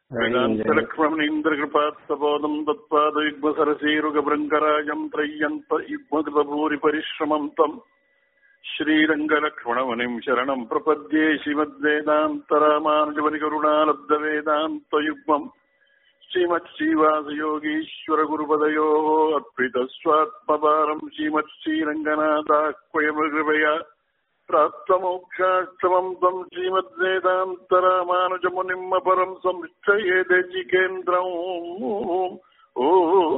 वेदान्तलक्ष्मणीन्द्रकृपात्तबोधम् तत्पादयुग्मसरसीरुगभृङ्गराजम् त्रय्यन्त युग्मकृतभूरि परिश्रमम् तम् श्रीरङ्गलक्ष्मणमुनिम् शरणम् प्रपद्ये श्रीमद्वेदान्तरामानुजमनिकरुणालब्धवेदान्तयुग्मम् श्रीमत्श्रीवासयोगीश्वरगुरुपदयोः अर्पितस्वात्मभारम् श्रीमत्श्रीरङ्गनाथाह्वयमृपया प्राप्तमोक्षाश्रमम् त्वम् श्रीमद्वेदान्तरामानुजमुनिम् अपरम् संश्रये देशिकेन्द्रम् ओ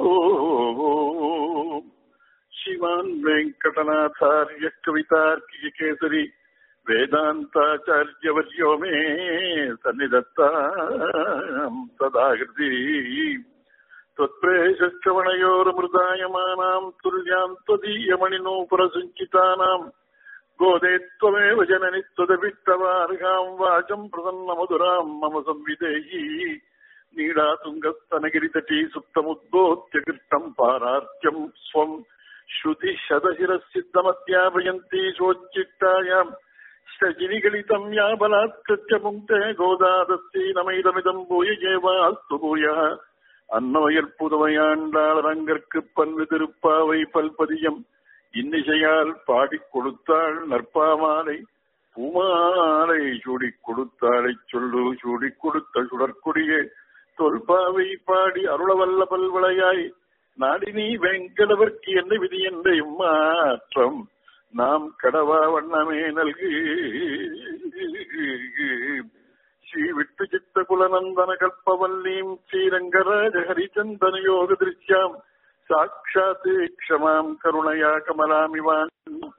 श्रीमान् वेङ्कटनाथार्य कवितार्किकेसरी वेदान्ताचार्यवर्यो मे सन्निधत्ताम् तदाकृति त्वत्प्रेषश्रवणयोरमृतायमानाम् तुल्याम् त्वदीयमणिनूपुरसञ्चितानाम् गोदे त्वमेव जननि त्वदभिक्तवार्हाम् वाचम् प्रसन्नमधुराम् मम संविदेही नीडातुङ्गस्तनगिरितटी सुप्तमुद्बोध्य कृष्णम् पारार्त्यम् स्वम् श्रुतिशतशिरसिद्धमध्यापयन्ती सोच्चिट्टायाम् शजिनिगलितम् या बलात्कृत्य पुङ्क्ते गोदादस्ति नमैदमिदम् பூயஜேவாஸ்து பூயः அன்னவயல் புதுமையாண்டாள் ரங்கற்கு பல்வு திருப்பாவை பல்பதியம் இன்னிசையால் பாடிக் கொடுத்தாள் நற்பாமாலை பூமாலை சூடிக் கொடுத்தாளை சொல்லு சூடிக் கொடுத்த சுடற்குடியே தொல்பாவை பாடி அருளவல்ல பல்வளையாய் நாடினி வெங்கடவர்க்கு என்ன விதி என்ற இம்மாற்றம் நாம் கடவா வண்ணமே நல்கு ஸ்ரீ விட்டு சித்த குலநந்தன கல்பவல்லீம் ஸ்ரீரங்கராஜ ஹரிச்சந்தன யோக திருஷ்யாம் சாட்சாத் க்ஷமாம் கருணையா கமலாமிவான்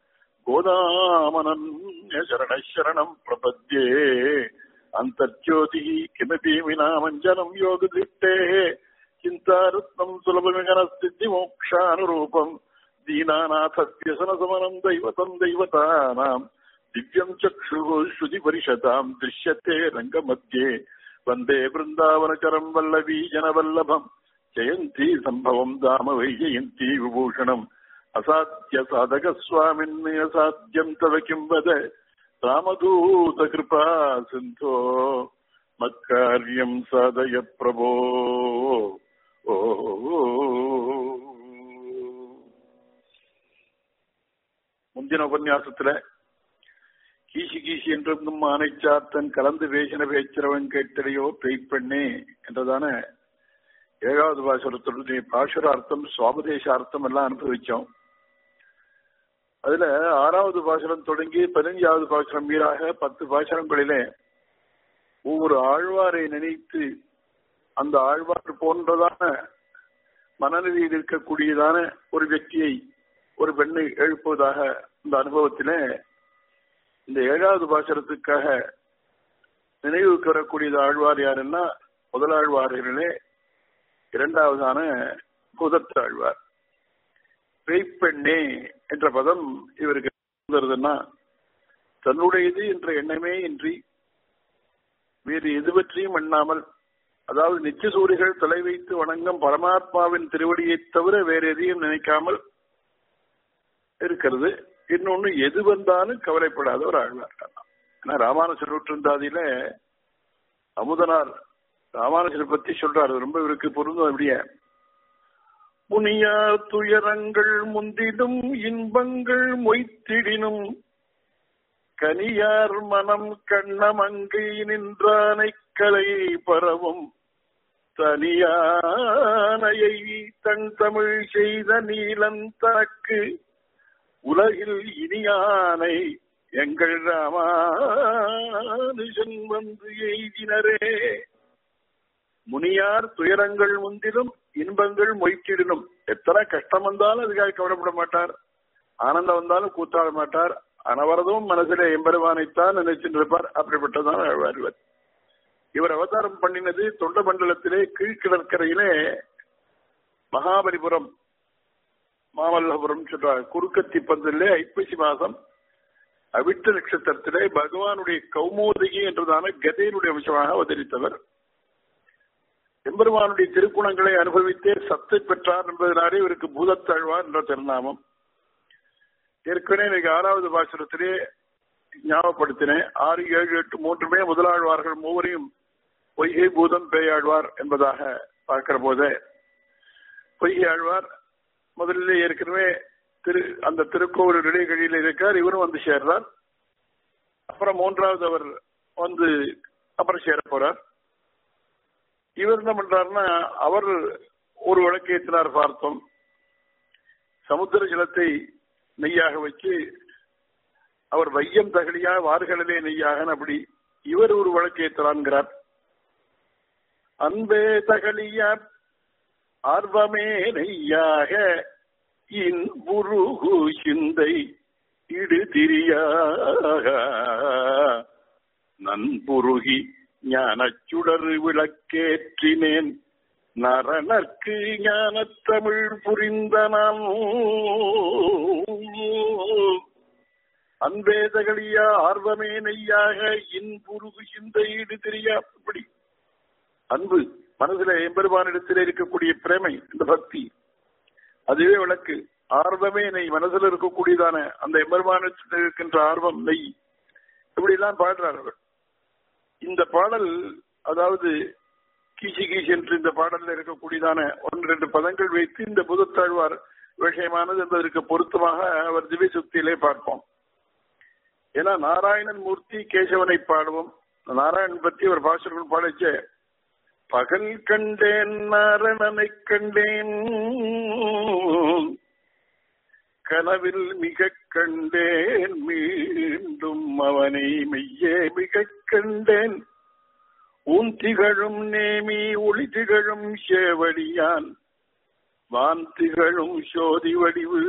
கோதாமனன்ய சரண சரணம் பிரபத்யே அந்தர்ஜோதி கிமபி வினாமஞ்சனம் யோக திருஷ்டே चिन्तारत्नम् सुलभमिगनस्थिति मोक्षानुरूपम् दीनानाथव्यसनसमनम् दैवतम् दैवतानाम् दिव्यम् चक्षुः श्रुतिपरिषताम् दृश्यते रङ्गमध्ये वन्दे वृन्दावनचरम् वल्लवी जनवल्लभम् जयन्ती सम्भवम् दाम वै जयन्ती विभूषणम् असाध्य साधकस्वामिन् असाध्यम् तव किम् वद रामदूतकृपा सिन्धो मत्कार्यम् साधय प्रभो முந்தின உபன்யாசத்துல கீசி கீசி என்றும் ஆனைச்சாத்தன் கலந்து பேசின பேச்சிறவன் கேட்டடையோ பெய்ப்பெண்ணே என்றதான ஏழாவது பாசுரத்துடைய பாசுர அர்த்தம் சுவாபதேச அர்த்தம் எல்லாம் அனுபவிச்சோம் அதுல ஆறாவது பாசுரம் தொடங்கி பதினஞ்சாவது பாசுரம் மீறாக பத்து பாசுரங்களிலே ஒவ்வொரு ஆழ்வாரை நினைத்து அந்த ஆழ்வார் போன்றதான மனநிலையில் இருக்கக்கூடியதான ஒரு వ్యక్தியை ஒரு பெண்ணை எழுப்புவதாக இந்த அனுபவத்திலே இந்த ஏழாவது பாசரத்துக்காக நினைவுக்கு வரக்கூடியது ஆழ்வார் யாருன்னா முதலாழ்வார்களே இரண்டாவதான குதத்தாழ்வார் பெய்ப்பெண்ணே என்ற பதம் இவருக்கு வருதுன்னா தன்னுடையது என்ற எண்ணமே இன்றி வேறு எது பற்றியும் எண்ணாமல் அதாவது நிச்சசூரிகள் தலை வைத்து வணங்கும் பரமாத்மாவின் திருவடியை தவிர வேற எதையும் நினைக்காமல் இருக்கிறது இன்னொன்னு எது வந்தாலும் கவலைப்படாத ஒரு ஆழ்வார் ஏன்னா ராமானுஜர் நூற்றந்தாதியில அமுதனார் ராமானுஜர் பத்தி சொல்றாரு ரொம்ப இவருக்கு பொருந்தும் அப்படியே முனியார் துயரங்கள் முந்திடும் இன்பங்கள் மொய்த்திடினும் கனியார் மனம் கண்ணமங்கை நின்றானை கலை பரவும் தனியானையை தன் தமிழ் செய்த நீலன் தனக்கு உலகில் இனியானை எங்கள் ராமானுஜன் வந்து எய்தினரே முனியார் துயரங்கள் முந்திலும் இன்பங்கள் மொய்த்திடணும் எத்தனை கஷ்டம் வந்தாலும் அதுக்காக கவலைப்பட மாட்டார் ஆனந்தம் வந்தாலும் கூத்தாட மாட்டார் அனவரதும் மனசிலே எம்பெருமானைத்தான் நினைச்சிருப்பார் அப்படிப்பட்டதான் வாழ்வார் இவர் அவதாரம் பண்ணினது தொண்ட மண்டலத்திலே கீழ்கிடற்கரையிலே மகாபலிபுரம் மாமல்லபுரம் சொல்றார் குறுக்கத்தி பந்திலே ஐப்பசி மாசம் அவிட்ட நட்சத்திரத்திலே பகவானுடைய கௌமோதகி என்றதான கதையினுடைய அம்சமாக அவதரித்தவர் எம்பெருமானுடைய திருக்குணங்களை அனுபவித்தே சத்தை பெற்றார் என்பதனாலே இவருக்கு பூதத்தாழ்வார் என்ற திருநாமம் ஏற்கனவே இன்னைக்கு ஆறாவது பாசுரத்திலே ஞாபகப்படுத்தினேன் ஆறு ஏழு எட்டு மூன்றுமே முதலாழ்வார்கள் மூவரையும் பொய்கை பூதம் பேயாழ்வார் என்பதாக பார்க்கிற போதே பொய்கை ஆழ்வார் முதலிலே ஏற்கனவே திரு அந்த திருக்கோவில் இடைகளில் இருக்கார் இவரும் வந்து சேர்றார் அப்புறம் மூன்றாவது அவர் வந்து அப்புறம் சேர போறார் இவர் என்ன பண்றாருன்னா அவர் ஒரு விளக்கேற்றினார் பார்த்தோம் சமுத்திர ஜலத்தை நெய்யாக வச்சு அவர் வையம் தகலியா வார்களிலே நெய்யாக அப்படி இவர் ஒரு வழக்கேற்றான்கிறார் அன்பே தகலிய ஆர்வமே நெய்யாக இன்புருகு சிந்தை இடு திரியாக நன்புருகி ஞானச்சுடர் விளக்கேற்றினேன் நரனற்கு ஞானத்தமிழ் புரிந்த நான் அன்பேதகளியா ஆர்வமே நெய்யாக இன்புருகு சிந்தை இடு தெரியா இப்படி அன்பு மனதில எம்பெருமானிடத்தில் இருக்கக்கூடிய பிரேமை இந்த பக்தி அதுவே விளக்கு ஆர்வமே நெய் மனதில் இருக்கக்கூடியதான அந்த எம்பெருமானத்தில் இருக்கின்ற ஆர்வம் நெய் இப்படி எல்லாம் பாடுறார் அவர் இந்த பாடல் அதாவது கீசி கீசி என்று இந்த பாடலில் இருக்கக்கூடியதான ஒன்று ரெண்டு பதங்கள் வைத்து இந்த புதத்தாழ்வார் விஷயமானது என்பதற்கு பொருத்தமாக அவர் திவ்ய சுத்தியிலே பார்ப்போம் ஏன்னா நாராயணன் மூர்த்தி கேசவனை பாடுவோம் நாராயணன் பற்றி ஒரு பாசுரங்கள் பாடச்ச பகல் கண்டேன் நாரணனை கண்டேன் கனவில் மிக கண்டேன் மீண்டும் அவனை மெய்யே மிக கண்டேன் உன் திகழும் நேமி ஒளி திகழும் சேவடியான் வான் திகழும் சோதி வடிவு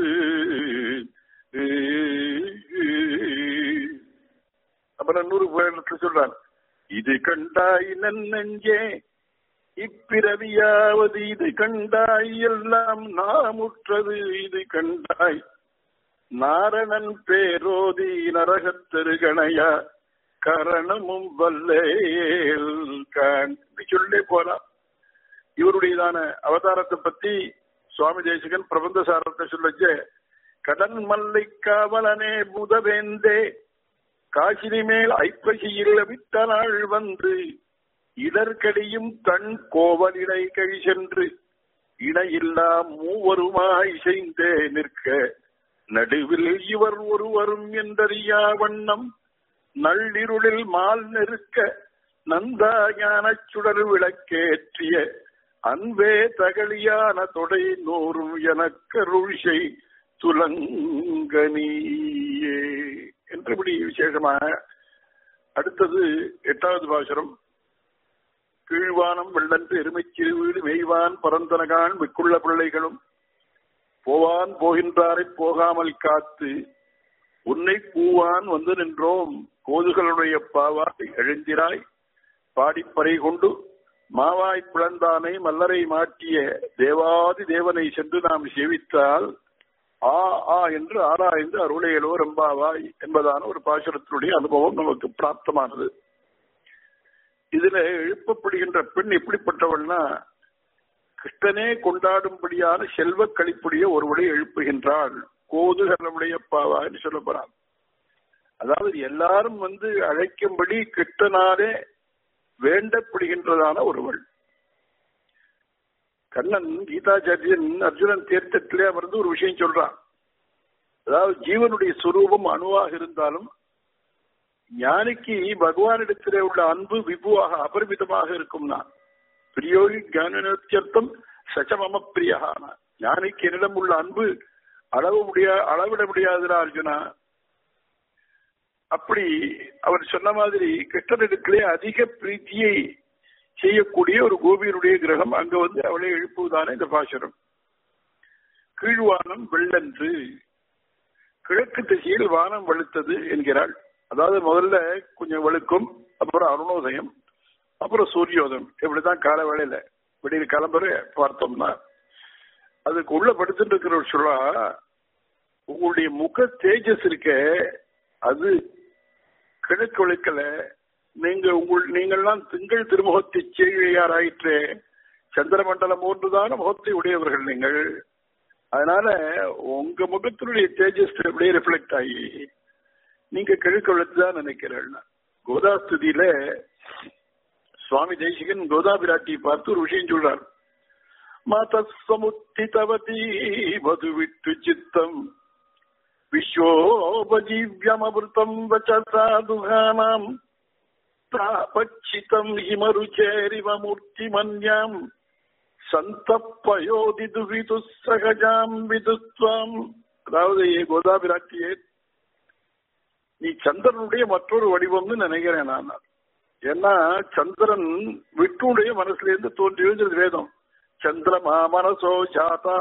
அப்புறம் நூறு பேருக்கு சொல்றான் இது கண்டாய் நன்னெஞ்சே இப்பிறவியாவது இது கண்டாய் எல்லாம் நாமுற்றது இது கண்டாய் நாரணன் பேரோதி நரகத்தருகணையா கரணமும் வல்லேல் கண் சொல்லே போலாம் இவருடையதான அவதாரத்தை பத்தி சுவாமி தேசிகன் பிரபந்த சாரத்தை சொல்லச்சு கடன் மல்லை காவலனே புதவேந்தே காசினி மேல் ஐப்பசியில் விட்ட நாள் வந்து இடர்கடியும் தன் கோவலிடை கழி சென்று இணையில்லா மூவருமாய் செய்தே நிற்க நடுவில் இவர் ஒருவரும் என்றறியா வண்ணம் நள்ளிருளில் மால் நெருக்க நந்தா ஞானச் சுடர் விளக்கேற்றிய அன்பே தகலியான தொடை நூறும் எனக்கருள்சை துலங்கனியே என்றபடி விசேஷமாக அடுத்தது எட்டாவது பாசுரம் கீழ்வானம் வெள்ளன்று எருமைச்சிறு வீடு மெய்வான் பரந்தனகான் மிக்குள்ள பிள்ளைகளும் போவான் போகின்றாரை போகாமல் காத்து உன்னை பூவான் வந்து நின்றோம் கோதுகளுடைய பாவாய் எழுந்திராய் பாடிப்பறை கொண்டு மாவாய் பிளந்தானை மல்லரை மாட்டிய தேவாதி தேவனை சென்று நாம் சேவித்தால் ஆ ஆ என்று ஆராய்ந்து அருளையலோ ரம்பாவாய் என்பதான ஒரு பாசுரத்தினுடைய அனுபவம் நமக்கு பிராப்தமானது இதுல எழுப்பப்படுகின்ற பெண் எப்படிப்பட்டவள்னா கிருஷ்ணனே கொண்டாடும்படியான செல்வ கழிப்புடைய ஒருவரை எழுப்புகின்றாள் கோதுகளுடைய பாவான்னு சொல்லப்படுறான் அதாவது எல்லாரும் வந்து அழைக்கும்படி கிருஷ்ணனாலே வேண்டப்படுகின்றதான ஒருவள் கண்ணன் கீதாச்சாரியன் அர்ஜுனன் தேர்த்தத்திலே அமர்ந்து ஒரு விஷயம் சொல்றான் அதாவது ஜீவனுடைய சுரூபம் அணுவாக இருந்தாலும் ஞானிக்கு பகவானிடத்திலே உள்ள அன்பு விபுவாக அபரிமிதமாக இருக்கும்னா பிரியோகி ஞானத்தியர்த்தம் சச்சமம பிரியானா ஞானிக்கு என்னிடம் உள்ள அன்பு அளவு முடியா அளவிட முடியாதுடா அர்ஜுனா அப்படி அவர் சொன்ன மாதிரி கிருஷ்ணனிடத்திலே அதிக பிரீத்தியை செய்யக்கூடிய ஒரு கோபியனுடைய கிரகம் அங்க வந்து அவளை எழுப்புவதான இந்த பாசுரம் கீழ்வானம் வெள்ளன்று கிழக்கு திசையில் வானம் வெளுத்தது என்கிறாள் அதாவது முதல்ல கொஞ்சம் வெளுக்கும் அப்புறம் அருணோதயம் அப்புறம் சூரியோதயம் இப்படிதான் கால வேளையில விடிய கிளம்புற பார்த்தோம்னா அதுக்கு உள்ள படுத்துட்டு இருக்கிறவர் சொல்லா உங்களுடைய முக தேஜஸ் இருக்க அது கிழக்கு விளக்கல நீங்க உங்கள் நீங்கள்லாம் திங்கள் திருமுகத்தை செய்யார் ஆயிற்று சந்திரமண்டலம் ஒன்றுதான முகத்தை உடையவர்கள் நீங்கள் அதனால உங்க முகத்தினுடைய தேஜஸ் அப்படியே ரிஃப்ளெக்ட் ஆகி நீங்க கிழக்கு விளக்கு தான் நினைக்கிறேன் கோதாஸ்துதியில சுவாமி தேசிகன் கோதாபிராட்டியை பார்த்து ஒரு விஷயம் சொல்றார் மதசமுத்திதவதி மதுவிட்டு சித்தம் விஸ்வோபஜீவியமபிருத்தம் வச்சாதுகானாம் தாபச்சிதம் ஹிமருச்சேரிவ மூர்த்திமன்யாம் சந்தப்பயோதி துவிது சகஜாம் விதுத்வாம் அதாவது கோதாபிராட்டியே நீ சந்திரனுடைய மற்றொரு வடிவம்னு நினைக்கிறேன் நான் ஏன்னா சந்திரன் விட்டுடைய மனசுல இருந்து தோன்றியது வேதம் சந்திரமா மனசோ ஜாதா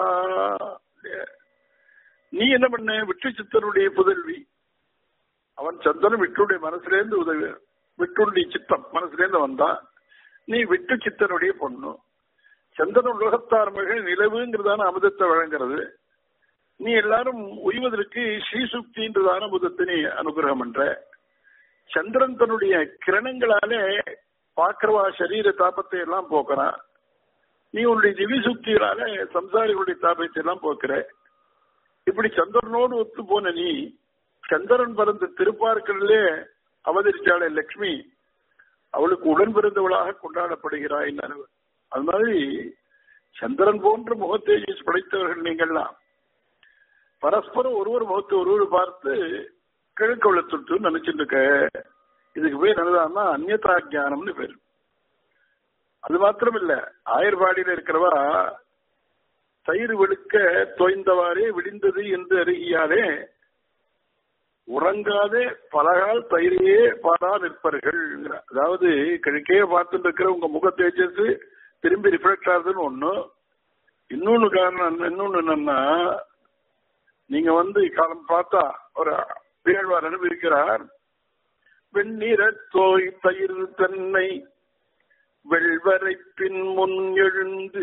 நீ என்ன பண்ண விட்டு சித்தனுடைய புதல்வி அவன் சந்திரன் விட்டுடைய மனசுல இருந்து உதவி விட்டுடைய சித்தம் மனசுல இருந்து வந்தான் நீ விட்டு சித்தனுடைய பொண்ணு சந்திரன் உலகத்தார் மகள் நிலவுங்கிறதான அமுதத்தை வழங்குறது நீ எல்லாரும் உய்வதற்கு ஸ்ரீசுக்தின்றதான அமுதத்தை நீ அனுகிரகம் பண்ற சந்திரன் தன்னுடைய கிரணங்களாலே பாக்கிறவா சரீர தாபத்தை எல்லாம் போக்குறான் நீ உன்னுடைய திவிசுக்திகளால சம்சாரிகளுடைய தாபத்தை எல்லாம் போக்குற இப்படி சந்திரனோடு ஒத்து போன நீ சந்திரன் பிறந்த திருப்பார்களிலே அவதரிச்சாளே லட்சுமி அவளுக்கு உடன் பிறந்தவளாக கொண்டாடப்படுகிறாய் அது மாதிரி சந்திரன் போன்ற முகத்தேஜஸ் படைத்தவர்கள் நீங்கள்லாம் பரஸ்பரம் ஒருவர் முகத்தை ஒருவர் பார்த்து கிழக்கு வளர்த்துட்டு நினைச்சிட்டு இருக்க இதுக்கு பேர் என்னதான்னா அந்நியதா ஜானம்னு பேர் அது மாத்திரம் இல்ல ஆயர்வாடியில இருக்கிறவா தயிர் வெளுக்க தோய்ந்தவாறே விடிந்தது என்று அறிகியாலே உறங்காதே பலகால் தயிரையே பாரா நிற்பார்கள் அதாவது கிழக்கே பார்த்துட்டு இருக்கிற உங்க முக தேஜஸ் திரும்பி ரிஃப்ளெக்ட் ஆகுதுன்னு ஒண்ணு இன்னொன்னு காரணம் இன்னொன்னு என்னன்னா நீங்க வந்து காலம் பார்த்தா ஒரு பேழ்வார் அனுபவிக்கிறார் வெண்ணீர தோய் தயிர் தன்னை வெள்வரை பின் முன் எழுந்து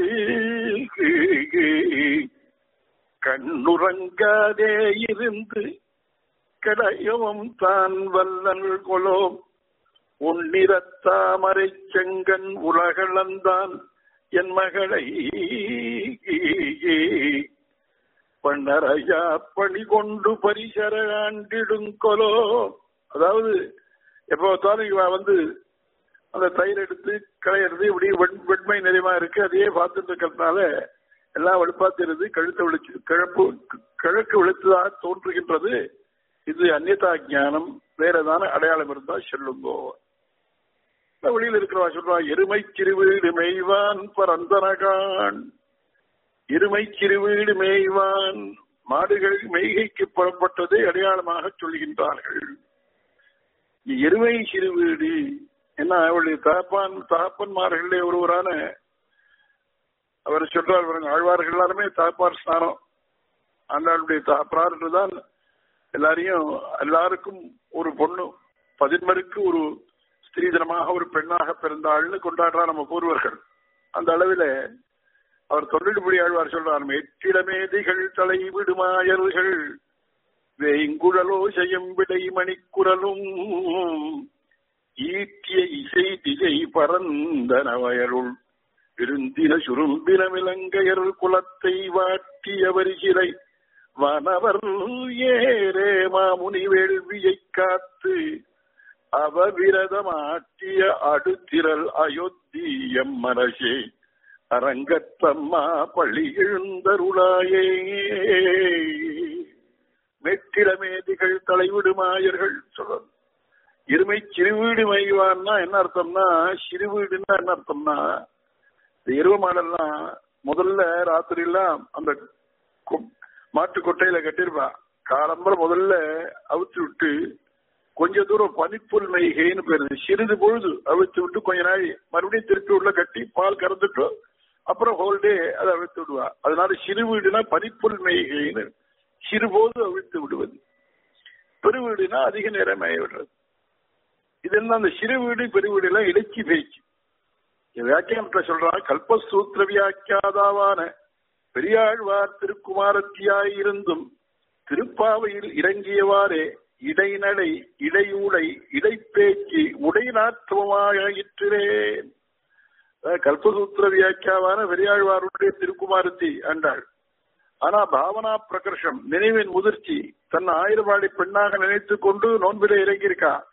கண்ணுறங்காதே இருந்து கடையவும் தான் வல்லல் கொலோ உன்னிறத்தாமரை செங்கன் உலகளந்தான் என் மகளை பண்ணறையா பணி கொண்டு பரிசர ஆண்டிடுங்கொலோ அதாவது எப்ப பார்த்தாலும் இவ வந்து அந்த தயிர் எடுத்து களையிறது இப்படி வெண்மை நிறையமா இருக்கு அதையே பார்த்துட்டு இருக்கிறதுனால எல்லாம் வெளுப்பாத்திருது கழுத்தை விழிச்சு கிழப்பு கிழக்கு விழுத்துதா தோன்றுகின்றது இது அந்நியதா ஜானம் வேற ஏதான அடையாளம் இருந்தா சொல்லுங்கோ வெளியில் இருக்கிறவா சொல்றா எருமை சிறுவீடு மெய்வான் பரந்தனகான் இருமை சிறுவீடு மேய்வான் மாடுகள் மெய்கைக்கு புறப்பட்டதை அடையாளமாக சொல்கின்றார்கள் எருமை சிறுவீடு என்ன அவளுடைய தகப்பான் தகப்பன்மார்களே ஒருவரான அவர் சொல்றார் பாருங்க ஆழ்வார்கள் எல்லாருமே தகப்பார் ஸ்நானம் ஆண்டாளுடைய தகப்பனார் தான் எல்லாரையும் எல்லாருக்கும் ஒரு பொண்ணு பதின்மருக்கு ஒரு ஸ்திரீதனமாக ஒரு பெண்ணாக பிறந்தாள்னு கொண்டாடுறா நம்ம பூர்வர்கள் அந்த அளவில் அவர் தொழில்படி ஆழ்வார் சொல்றார் எட்டிடமேதிகள் தலை விடுமாயர்கள் வேங்குழலோ செய்யும் விடை மணிக்குரலும் ஈட்டிய இசை திசை பரந்தன வயலுள் விருந்தின சுரும்பின விலங்கையர் குலத்தை வாட்டிய வரிசிலை வனவர் ஏரே மாமுனி வேள்வியை காத்து அவவிரதமாட்டிய அடுத்திரல் அயோத்தியம் மனசே அரங்கத்தம்மா பள்ளி எழுந்தருளாயே மெட்டிடமேதிகள் தலைவிடுமாயர்கள் சொல்ற இருமை சிறுவீடு மைவான்னா என்ன அர்த்தம்னா சிறுவீடுன்னா என்ன அர்த்தம்னா இந்த எருவ மாடெல்லாம் முதல்ல ராத்திரி எல்லாம் அந்த மாட்டு கொட்டையில கட்டிருப்பா காலம்பர முதல்ல அவிச்சு விட்டு கொஞ்ச தூரம் பனிப்புல் மைகைன்னு போயிருது சிறிது பொழுது அவிச்சு விட்டு கொஞ்ச நாள் மறுபடியும் திருப்பி உள்ள கட்டி பால் கறந்துட்டு அப்புறம் ஹோல்டே அதை அவிழ்த்து விடுவா அதனால சிறு வீடுனா பனிப்புல் மைகைன்னு சிறுபோது அவிழ்த்து விடுவது பெருவீடுனா அதிக நேரம் மேய விடுறது இதெல்லாம் அந்த சிறு வீடு பெருவீடு எல்லாம் இலச்சி பேச்சு வியாக்கியானத்தை சொல்றா கல்பசூத்திர வியாக்கியாதாவான பெரியாழ்வார் திருக்குமாரத்தியாய் இருந்தும் திருப்பாவையில் இறங்கியவாறே இடைநடை இடையூடை இடைப்பேச்சு உடைநாற்றுவமாயிற்றேன் கல்பசூத்திர வியாக்கியாவான பெரியாழ்வாருடைய திருக்குமாரத்தி ஆண்டாள் ஆனா பாவனா பிரகர்ஷம் நினைவின் முதிர்ச்சி தன் ஆயிரவாடி பெண்ணாக நினைத்துக் கொண்டு நோன்பிலே இறங்கியிருக்கா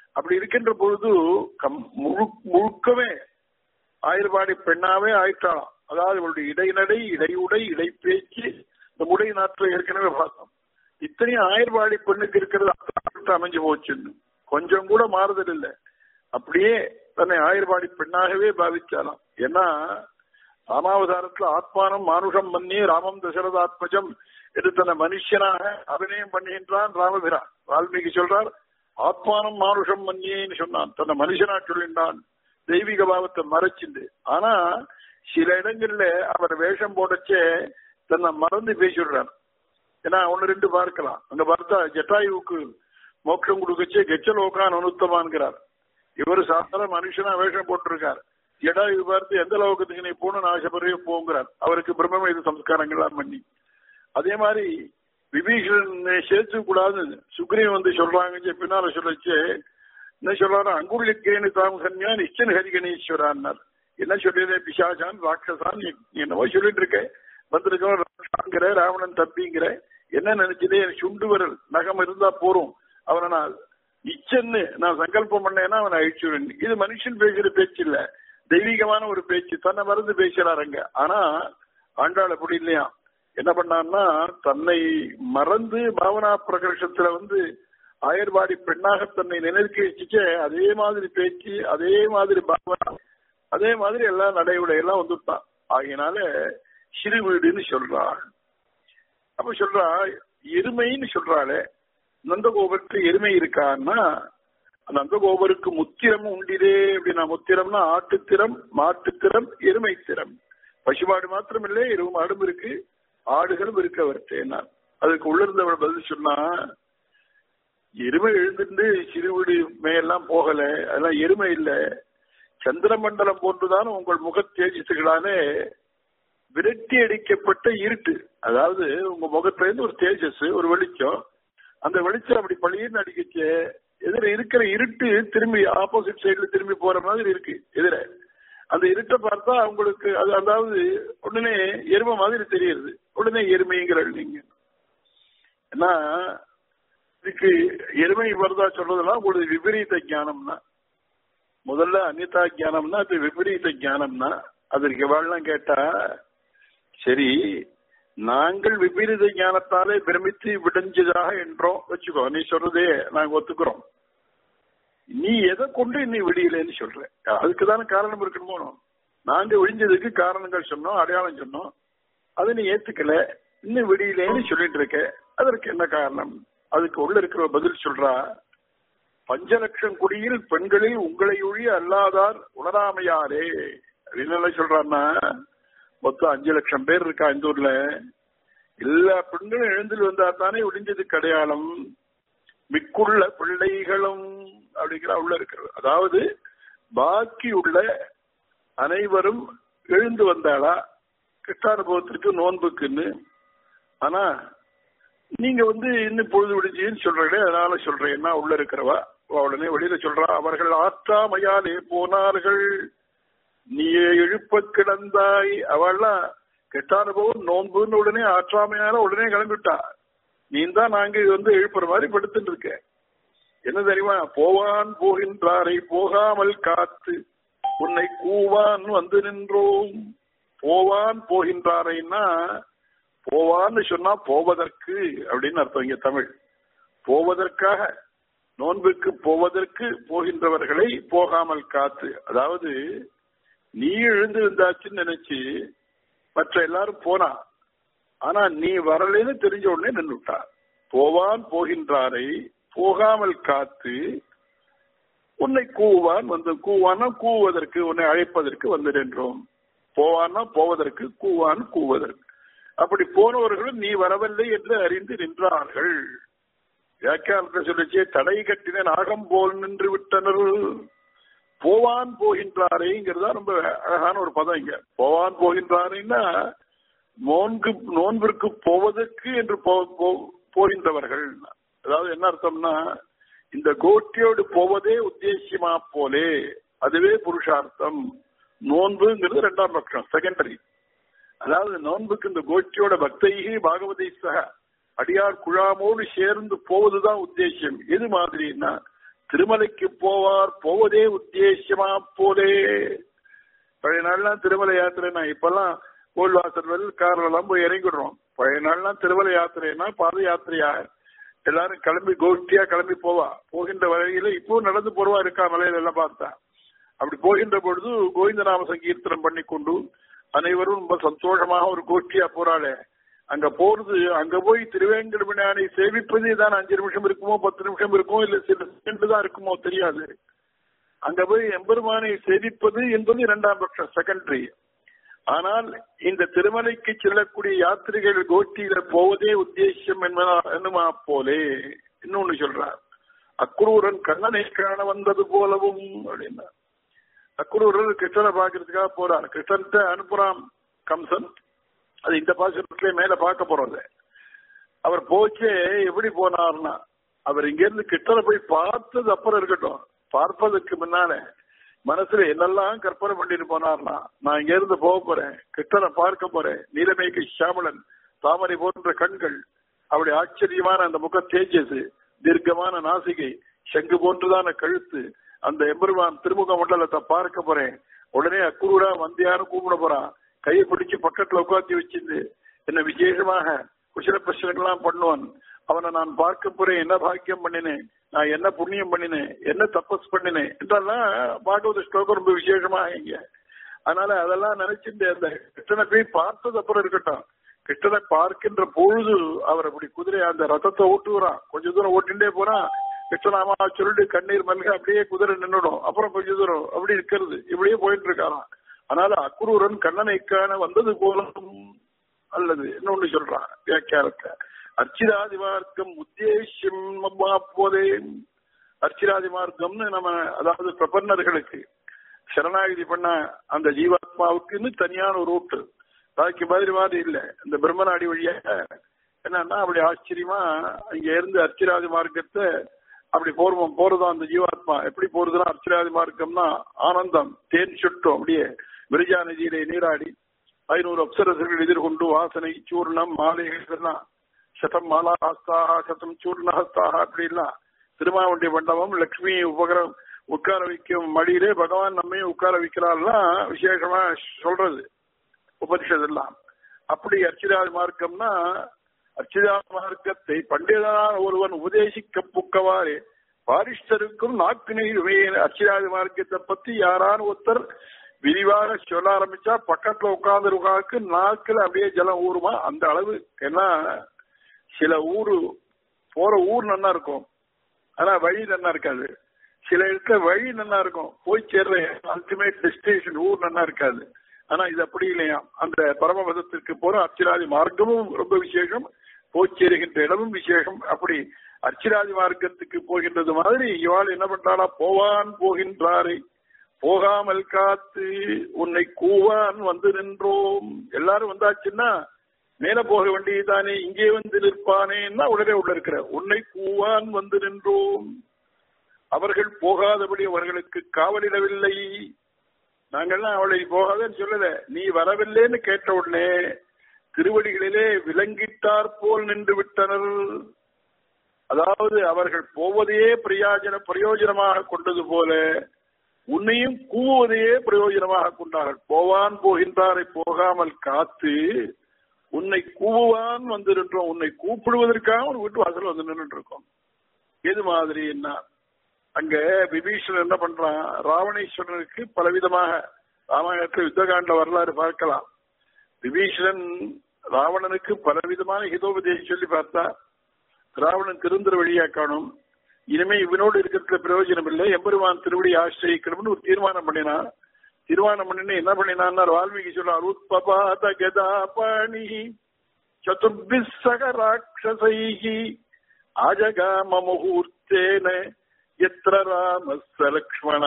அப்படி இருக்கின்ற பொழுது கம் முழு- முழுக்கவே ஆயிரபாடி பெண்ணாவே ஆயிட்டாளாம் அதாவது இவளுடைய இடைநடை இடையுடை இடைப்பேச்சு இந்த முடை நாட்டில் ஏற்கனவே பார்த்தோம் இத்தனையும் ஆயிரபாடி பெண்ணுக்கு இருக்கிறது அப்படி அமைஞ்சு போச்சுன்னு கொஞ்சம் கூட மாறுதல் இல்லை அப்படியே தன்னை ஆயிரபாடி பெண்ணாகவே பாவிச்சாலாம் ஏன்னா ராமாவதாரத்துல ஆத்மானம் மானுஷம் மன்னி ராமம் தசரதாத்மஜம் என்று தன்னை மனுஷனாக அபிநயம் பண்ணுகின்றான் ராமபிரான் வால்மீகி சொல்றார் ஆத்மானம் மானுஷம் மன்னியேன்னு சொன்னான் தன்னை மனுஷனா சொல்லின்றான் தெய்வீக பாவத்தை மறைச்சிண்டு ஆனா சில இடங்கள்ல அவர் வேஷம் போடச்சே தன்னை மறந்து பேசிடுறார் ஏன்னா ஒன்னு ரெண்டு பார்க்கலாம் அங்க பார்த்தா ஜட்டாயுவுக்கு மோட்சம் கொடுக்கச்சே கெச்சலோகான் அனுத்தமான்கிறார் இவர் சாதாரண மனுஷனா வேஷம் போட்டிருக்கார் ஜடாயு பார்த்து எந்த லோகத்துக்கு நீ போகணும்னு ஆசைப்படுறியோ போங்கிறார் அவருக்கு பிரம்மவேத சம்ஸ்காரங்கள்லாம் பண்ணி அதே மாதிரி விபீஷணனை சேர்த்து கூடாது சுக்ரீவன் வந்து சொல்றாங்க பின்னால சொல்லச்சு என்ன சொல்றாரு அங்குள்ளிக்கேனு தாம் கன்யா நிச்சன் ஹரிகணீஸ்வரான்னார் என்ன சொல்லியதே பிசாசான் ராட்சசான் நீ நீ என்னவோ சொல்லிட்டு இருக்க வந்திருக்கோம் ராங்கிற ராவணன் தப்பிங்கிற என்ன நினைச்சதே எனக்கு சுண்டு விரல் நகம் இருந்தா போறோம் அவனை நான் இச்சன்னு நான் சங்கல்பம் பண்ணேன்னா அவனை அழிச்சுடுவேன் இது மனுஷன் பேசுற பேச்சு இல்ல தெய்வீகமான ஒரு பேச்சு தன்னை மறந்து பேசுறாருங்க ஆனா ஆண்டாள் அப்படி இல்லையா என்ன பண்ணான்னா தன்னை மறந்து பாவனா பிரகர்ஷத்துல வந்து ஆயர்வாடி பெண்ணாக தன்னை நினைக்க வச்சுட்டு அதே மாதிரி பேச்சு அதே மாதிரி பாவனா அதே மாதிரி எல்லாம் நடைமுறை எல்லாம் வந்துட்டான் ஆகையினால சிறு வீடுன்னு சொல்றாள் அப்ப சொல்றா எருமைன்னு சொல்றாளே நந்தகோபருக்கு எருமை இருக்கான்னா நந்தகோபருக்கு முத்திரம் உண்டிதே அப்படின்னா முத்திரம்னா ஆட்டுத்திறம் மாட்டுத்திறம் எருமை திறம் பசுமாடு மாத்திரம் இல்லை எருவு மாடும் இருக்கு ஆடுகளும் இருக்கு அவர்கிட்ட அதுக்கு உள்ள இருந்தவள் பதில் சொன்னா எருமை எழுந்திருந்து சிறுவீடு மேயெல்லாம் போகல அதெல்லாம் எருமை இல்ல சந்திரமண்டலம் போன்றுதான் உங்கள் முக தேஜஸுகளாலே விரட்டி அடிக்கப்பட்ட இருட்டு அதாவது உங்க முகத்துல இருந்து ஒரு தேஜஸ் ஒரு வெளிச்சம் அந்த வெளிச்சம் அப்படி பழியன்னு அடிக்கச்சு எதிர இருக்கிற இருட்டு திரும்பி ஆப்போசிட் சைடுல திரும்பி போற மாதிரி இருக்கு எதிர அந்த இருட்டை பார்த்தா உங்களுக்கு அது அதாவது உடனே எருமை மாதிரி தெரியுது உடனே எருமைங்கிற நீங்க ஏன்னா இதுக்கு எருமை வருதா சொல்றதெல்லாம் உங்களுக்கு விபரீத ஞானம்னா முதல்ல அனிதா ஞானம்னா அது விபரீத ஞானம்னா அதற்கு எவ்வளவு கேட்டா சரி நாங்கள் விபரீத ஞானத்தாலே பிரமித்து விடைஞ்சதாக என்றோம் வச்சுக்கோ நீ சொல்றதே நாங்க ஒத்துக்கிறோம் நீ எதை கொண்டு நீ விடியலன்னு சொல்ற அதுக்கு தானே காரணம் இருக்கணுமோ நாங்க விடிஞ்சதுக்கு காரணங்கள் சொன்னோம் அடையாளம் சொன்னோம் அதை நீ ஏத்துக்கல இன்னும் விடியலேன்னு சொல்லிட்டு இருக்க அதற்கு என்ன காரணம் அதுக்கு உள்ள இருக்கிற பதில் சொல்றா பஞ்ச லட்சம் குடியில் பெண்களில் உங்களை ஒழிய அல்லாதார் உணராமையாரே அப்படின்னு என்ன சொல்றான்னா மொத்தம் அஞ்சு லட்சம் பேர் இருக்கா இந்த ஊர்ல எல்லா பெண்களும் எழுந்தில் வந்தா தானே விடிஞ்சதுக்கு அடையாளம் மிக்குள்ள பிள்ளைகளும் அப்படிங்கிற உள்ள இருக்கிறது அதாவது பாக்கி உள்ள அனைவரும் எழுந்து வந்தாளா கிருஷ்ணானுபவத்திற்கு நோன்புக்குன்னு ஆனா நீங்க வந்து இன்னும் பொழுது விடிஞ்சின்னு சொல்றீங்களே அதனால சொல்றேன் என்ன உள்ள இருக்கிறவா உடனே வெளியில சொல்றா அவர்கள் ஆற்றாமையாலே போனார்கள் நீயே எழுப்ப கிடந்தாய் அவள்லாம் கெட்ட அனுபவம் நோன்புன்னு உடனே ஆற்றாமையால உடனே கிளம்பிட்டா நீ தான் நாங்க வந்து எழுப்புற மாதிரி படுத்துட்டு இருக்க என்ன தெரியுமா போவான் போகின்றாரை போகாமல் காத்து உன்னை கூவான் வந்து நின்றோம் போவான் போகின்றாரைன்னா போவான்னு சொன்னா போவதற்கு அப்படின்னு அர்த்தம் இங்க தமிழ் போவதற்காக நோன்புக்கு போவதற்கு போகின்றவர்களை போகாமல் காத்து அதாவது நீ எழுந்து இருந்தாச்சுன்னு நினைச்சு மற்ற எல்லாரும் போனா ஆனா நீ வரலன்னு தெரிஞ்ச உடனே நின்றுட்டா போவான் போகின்றாரை போகாமல் காத்து உன்னை கூவான் வந்து கூவானா கூவதற்கு உன்னை அழைப்பதற்கு வந்து நின்றோம் போவான்னா போவதற்கு கூவான் கூவதற்கு அப்படி போனவர்களும் நீ வரவில்லை என்று அறிந்து நின்றார்கள் வியாக்கியானத்தை சொல்லிச்சே தடை கட்டின நாகம் போல் நின்று விட்டனர் போவான் போகின்றாரேங்கிறதா ரொம்ப அழகான ஒரு பதம் இங்க போவான் போகின்றாரேன்னா நோன்பு நோன்பிற்கு போவதற்கு என்று போகின்றவர்கள் அதாவது என்ன அர்த்தம்னா இந்த கோட்டியோடு போவதே உத்தேசியமா போலே அதுவே புருஷார்த்தம் நோன்புங்கிறது ரெண்டாம் பட்சம் செகண்டரி அதாவது நோன்புக்கு இந்த கோஷ்டியோட பக்தைகி பாகவதை சக அடியார் குழாமோடு சேர்ந்து போவதுதான் உத்தேசியம் எது மாதிரின்னா திருமலைக்கு போவார் போவதே உத்தேசமா போலே பழைய நாள்லாம் திருமலை யாத்திரைனா இப்பெல்லாம் கோயில் வாசல் கார்ல எல்லாம் போய் இறங்கிடுறோம் பழைய நாள்லாம் திருமலை யாத்திரைனா பாத யாத்திரையா எல்லாரும் கிளம்பி கோஷ்டியா கிளம்பி போவா போகின்ற வரையில இப்போ நடந்து போறவா இருக்கா மலையில எல்லாம் பார்த்தா அப்படி போகின்ற பொழுது கோவிந்த நாம சங்கீர்த்தனம் பண்ணி கொண்டு அனைவரும் ரொம்ப சந்தோஷமாக ஒரு கோஷ்டியா போறாளே அங்க போறது அங்க போய் திருவேங்கடமணியானை சேவிப்பது தான் அஞ்சு நிமிஷம் இருக்குமோ பத்து நிமிஷம் இருக்குமோ இல்ல சில செகண்ட் தான் இருக்குமோ தெரியாது அங்க போய் எம்பெருமானை சேவிப்பது என்பது இரண்டாம் பட்சம் செகண்டரி ஆனால் இந்த திருமலைக்கு செல்லக்கூடிய யாத்திரிகள் கோஷ்டியில போவதே உத்தேசம் என்பதா என்னமா போலே இன்னொன்னு சொல்றார் அக்ரூரன் கண்ணனை காண வந்தது போலவும் அப்படின்னா அக்ரூரர் கிருஷ்ணனை பாக்குறதுக்காக போறார் கிருஷ்ணன்ட்ட அனுப்புறான் கம்சன் அது இந்த பாசுரத்திலே மேல பார்க்க போறது அவர் போச்சே எப்படி போனார்னா அவர் இங்க இருந்து கிட்டன போய் பார்த்தது அப்புறம் இருக்கட்டும் பார்ப்பதற்கு முன்னால மனசுல என்னெல்லாம் கற்பனை பண்ணிட்டு போனார்னா நான் இங்க இருந்து போக போறேன் கிட்டனை பார்க்க போறேன் நீலமேக்கு சாமலன் தாமரை போன்ற கண்கள் அப்படி ஆச்சரியமான அந்த முக தேஜஸ் தீர்க்கமான நாசிகை செங்கு போன்றுதான கழுத்து அந்த எம்பெருமான் திருமுக மண்டலத்தை பார்க்க போறேன் உடனே அக்குருடா வந்தியான்னு கூப்பிட போறான் கையை பிடிச்சு பக்கத்துல உட்காந்து வச்சிருந்து என்ன விசேஷமாக குசல பிரச்சனைகள்லாம் பண்ணுவான் அவனை நான் பார்க்க போறேன் என்ன பாக்கியம் பண்ணினேன் நான் என்ன புண்ணியம் பண்ணினேன் என்ன தப்பஸ் பண்ணினேன் இதெல்லாம் பாகவத ஸ்லோகம் ரொம்ப விசேஷமா இங்க அதனால அதெல்லாம் நினைச்சிட்டு அந்த கிருஷ்ணனை போய் பார்த்தது அப்புறம் இருக்கட்டும் கிருஷ்ணனை பார்க்கின்ற பொழுது அவர் அப்படி குதிரை அந்த ரதத்தை ஓட்டுகிறான் கொஞ்ச தூரம் ஓட்டிண்டே போறான் கிருஷ்ணனாமா சொல்லிட்டு கண்ணீர் மல்க அப்படியே குதிரை நின்னுடும் அப்புறம் கொஞ்ச தூரம் அப்படி இருக்கிறது இப்படியே போயிட்டு இருக்காராம் அதனால அக்ரூரன் கண்ணனை காண வந்தது போலும் அல்லது இன்னொன்னு சொல்றான் வியாக்கியானத்தை அர்ச்சிராதி மார்க்கம் உத்தேசியம் போதே அர்ச்சிராதி மார்க்கம்னு நம்ம அதாவது பிரபன்னர்களுக்கு சரணாகிதி பண்ண அந்த ஜீவாத்மாவுக்குன்னு தனியான ஒரு ரூட்டு பாக்கி மாதிரி மாதிரி இல்ல இந்த பிரம்மநாடி வழியா என்னன்னா அப்படி ஆச்சரியமா இங்க இருந்து அர்ச்சிராதி மார்க்கத்தை அப்படி போர்வம் போறதா அந்த ஜீவாத்மா எப்படி போறதுன்னா அர்ச்சிராதி மார்க்கம்னா ஆனந்தம் தேன் சுட்டும் அப்படியே விரிஜா நதியிலே நீராடி ஐநூறு அப்சரசர்கள் எதிர்கொண்டு வாசனை சூர்ணம் மாலைகள் எல்லாம் சதம் மாலாஹஸ்தாக சதம் சூர்ணஹஸ்தாக அப்படிலாம் திருமாவண்டி மண்டபம் லட்சுமி உபகரம் உட்கார வைக்கும் மடியிலே பகவான் நம்மையும் உட்கார வைக்கிறாள்லாம் விசேஷமா சொல்றது உபனிஷத் எல்லாம் அப்படி அர்ச்சிதாதி மார்க்கம்னா அர்ச்சிதா மார்க்கத்தை பண்டிதனான ஒருவன் உபதேசிக்க புக்கவாறு பாரிஷ்டருக்கும் நாக்கு நெய்வே அர்ச்சிதாதி மார்க்கத்தை பத்தி யாரான ஒருத்தர் விரிவாக சொல்ல ஆரம்பிச்சா பக்கத்துல உட்கார்ந்து உட்காந்து நாக்குல அப்படியே ஜலம் ஊறுமா அந்த அளவு ஏன்னா சில ஊரு போற ஊர் நல்லா இருக்கும் ஆனா வழி நல்லா இருக்காது சில இடத்துல வழி நல்லா இருக்கும் போய் சேர்ற அல்டிமேட் டெஸ்டினேஷன் ஊர் நல்லா இருக்காது ஆனா இது அப்படி இல்லையா அந்த பரமபதத்திற்கு போற அர்ச்சிராதி மார்க்கமும் ரொம்ப விசேஷம் போய் சேருகின்ற இடமும் விசேஷம் அப்படி அர்ச்சிராதி மார்க்கத்துக்கு போகின்றது மாதிரி இவாள் என்ன பண்றாளா போவான் போகின்றாரே போகாமல் காத்து உன்னை கூவான் வந்து நின்றோம் எல்லாரும் வந்தாச்சுன்னா மேல போக வேண்டியதானே இங்கே வந்து நிற்பானேன்னா உடனே உள்ள இருக்கிற உன்னை கூவான் வந்து நின்றோம் அவர்கள் போகாதபடி அவர்களுக்கு காவலிடவில்லை நாங்கள்லாம் அவளை போகாதன்னு சொல்லல நீ வரவில்லைன்னு கேட்ட உடனே திருவடிகளிலே விலங்கிட்டார் போல் நின்று விட்டனர் அதாவது அவர்கள் போவதையே பிரயோஜன பிரயோஜனமாக கொண்டது போல உன்னையும் கூவுவதையே பிரயோஜனமாக கொண்டார்கள் போவான் போகின்றாரை போகாமல் காத்து உன்னை கூவுவான் வந்து நின்றோம் உன்னை கூப்பிடுவதற்காக ஒரு வீட்டு வாசல் வந்து நின்று இருக்கோம் எது மாதிரி என்ன அங்க விபீஷன் என்ன பண்றான் ராவணேஸ்வரனுக்கு பலவிதமாக ராமாயணத்தில் யுத்தகாண்ட வரலாறு பார்க்கலாம் விபீஷணன் ராவணனுக்கு பலவிதமான ஹிதோபதேசம் சொல்லி பார்த்தா ராவணன் திருந்துற வழியா காணும் இனிமே இவனோடு இருக்கிறதுல பிரயோஜனம் இல்லை எம்பெருமான் திருவடி ஆசிரியக்கணும்னு ஒரு தீர்மானம் பண்ணினான் தீர்மானம் பண்ணின என்ன பண்ணினான் வால்மீகி சொல்றார் உத்பபாத கதா பாணி சதுர்பிசக ராட்சசைகி ஆஜகாம முகூர்த்தேன எத்திர ராமஸ்த லக்ஷ்மண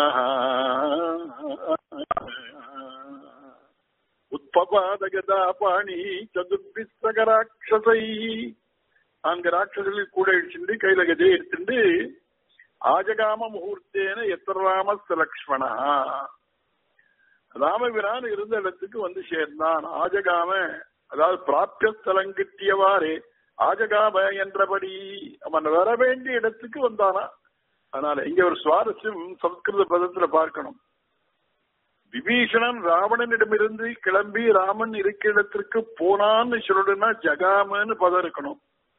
உத்பபாத கதா பாணி சதுர்பிசக ராட்சசை நான்கு ராட்சசர்கள் கூட இடிச்சுட்டு கையில கதையை எடுத்துட்டு ஆஜகாம முகூர்த்தேன எத்திர ராமஸ்த லக்ஷ்மணா ராமபிரான் இருந்த இடத்துக்கு வந்து சேர்ந்தான் ஆஜகாம அதாவது பிராப்திய ஸ்தலம் கிட்டியவாறே ஆஜகாம என்றபடி அவன் வர வேண்டிய இடத்துக்கு வந்தானா அதனால இங்க ஒரு சுவாரஸ்யம் சம்ஸ்கிருத பதத்துல பார்க்கணும் விபீஷணன் ராவணனிடமிருந்து கிளம்பி ராமன் இருக்க இடத்திற்கு போனான்னு சொல்லணும்னா ஜகாமன்னு பதம் இருக்கணும்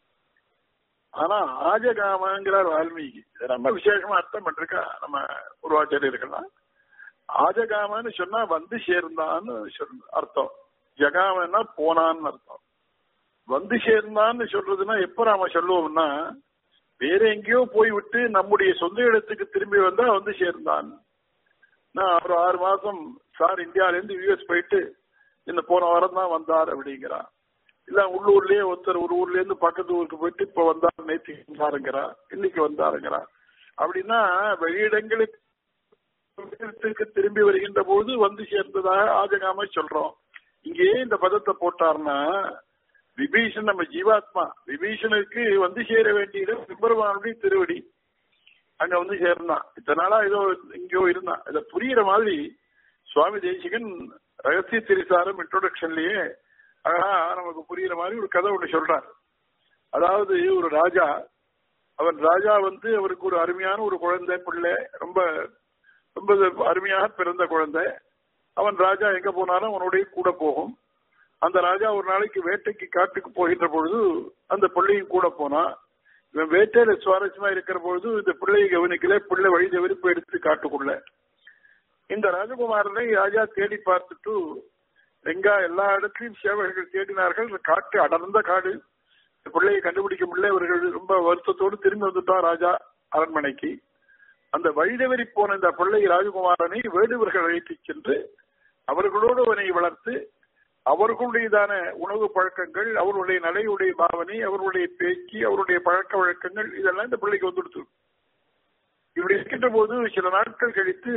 ஆனா ஆஜகாமங்கிறார் வால்மீகி இது ரொம்ப விசேஷமா அர்த்தம் பண்ணிருக்கா நம்ம உருவாச்சாரியர்கள்லாம் ஆஜகாமன்னு சொன்னா வந்து சேர்ந்தான்னு சொல் அர்த்தம் ஜகாமன்னா போனான்னு அர்த்தம் வந்து சேர்ந்தான்னு சொல்றதுன்னா எப்ப நாம சொல்லுவோம்னா வேற எங்கேயோ போய் விட்டு நம்முடைய சொந்த இடத்துக்கு திரும்பி வந்தா வந்து சேர்ந்தான் நான் ஒரு ஆறு மாசம் சார் இந்தியால இருந்து யூஎஸ் போயிட்டு இந்த போன வாரம் தான் வந்தார் அப்படிங்கிறான் இல்ல உள்ளூர்லயே ஒருத்தர் ஒரு ஊர்ல இருந்து பக்கத்து ஊருக்கு போயிட்டு இப்ப வந்தார் நேற்று வந்தாருங்கிறா இன்னைக்கு வந்தாருங்கிறா அப்படின்னா வெளியிடங்களுக்கு இடத்துக்கு திரும்பி வருகின்ற போது வந்து சேர்ந்ததாக ஆஜகாம சொல்றோம் இங்கே இந்த பதத்தை போட்டார்னா விபீஷன் நம்ம ஜீவாத்மா விபீஷனுக்கு வந்து சேர வேண்டிய இடம் பெருமானுடைய திருவடி அங்க வந்து சேர்ந்தான் இத்தனை நாளா ஏதோ இங்கேயோ இருந்தான் இதை புரியுற மாதிரி சுவாமி தேசிகன் ரகசிய திரிசாரம் இன்ட்ரோடக்ஷன்லயே அழகா நமக்கு புரியுற மாதிரி ஒரு கதை ஒண்ணு சொல்றார் அதாவது ஒரு ராஜா அவன் ராஜா வந்து அவருக்கு ஒரு அருமையான ஒரு குழந்தை பிள்ளை ரொம்ப ரொம்ப அருமையாக பிறந்த குழந்தை அவன் ராஜா எங்க போனாலும் அவனுடைய கூட போகும் அந்த ராஜா ஒரு நாளைக்கு வேட்டைக்கு காட்டுக்கு போகின்ற பொழுது அந்த பிள்ளையும் கூட போனா இவன் வேட்டையில சுவாரஸ்யமா இருக்கிற பொழுது இந்த பிள்ளையை கவனிக்கல பிள்ளை வழி தவறி எடுத்து காட்டுக்குள்ள இந்த ராஜகுமாரனை ராஜா தேடி பார்த்துட்டு எங்க எல்லா இடத்துலயும் சேவகர்கள் தேடினார்கள் காட்டு அடர்ந்த காடு இந்த பிள்ளையை கண்டுபிடிக்க முடியல இவர்கள் ரொம்ப வருத்தத்தோடு திரும்பி வந்துட்டான் ராஜா அரண்மனைக்கு அந்த வழிதவறி போன இந்த பிள்ளை ராஜகுமாரனை வேடுவர்கள் அழைத்துச் சென்று அவர்களோடு அவனை வளர்த்து அவர்களுடையதான உணவு பழக்கங்கள் அவருடைய நடையுடைய பாவனை அவருடைய பேச்சு அவருடைய பழக்க வழக்கங்கள் இதெல்லாம் இந்த பிள்ளைக்கு வந்துடுத்து இப்படி இருக்கின்ற போது சில நாட்கள் கழித்து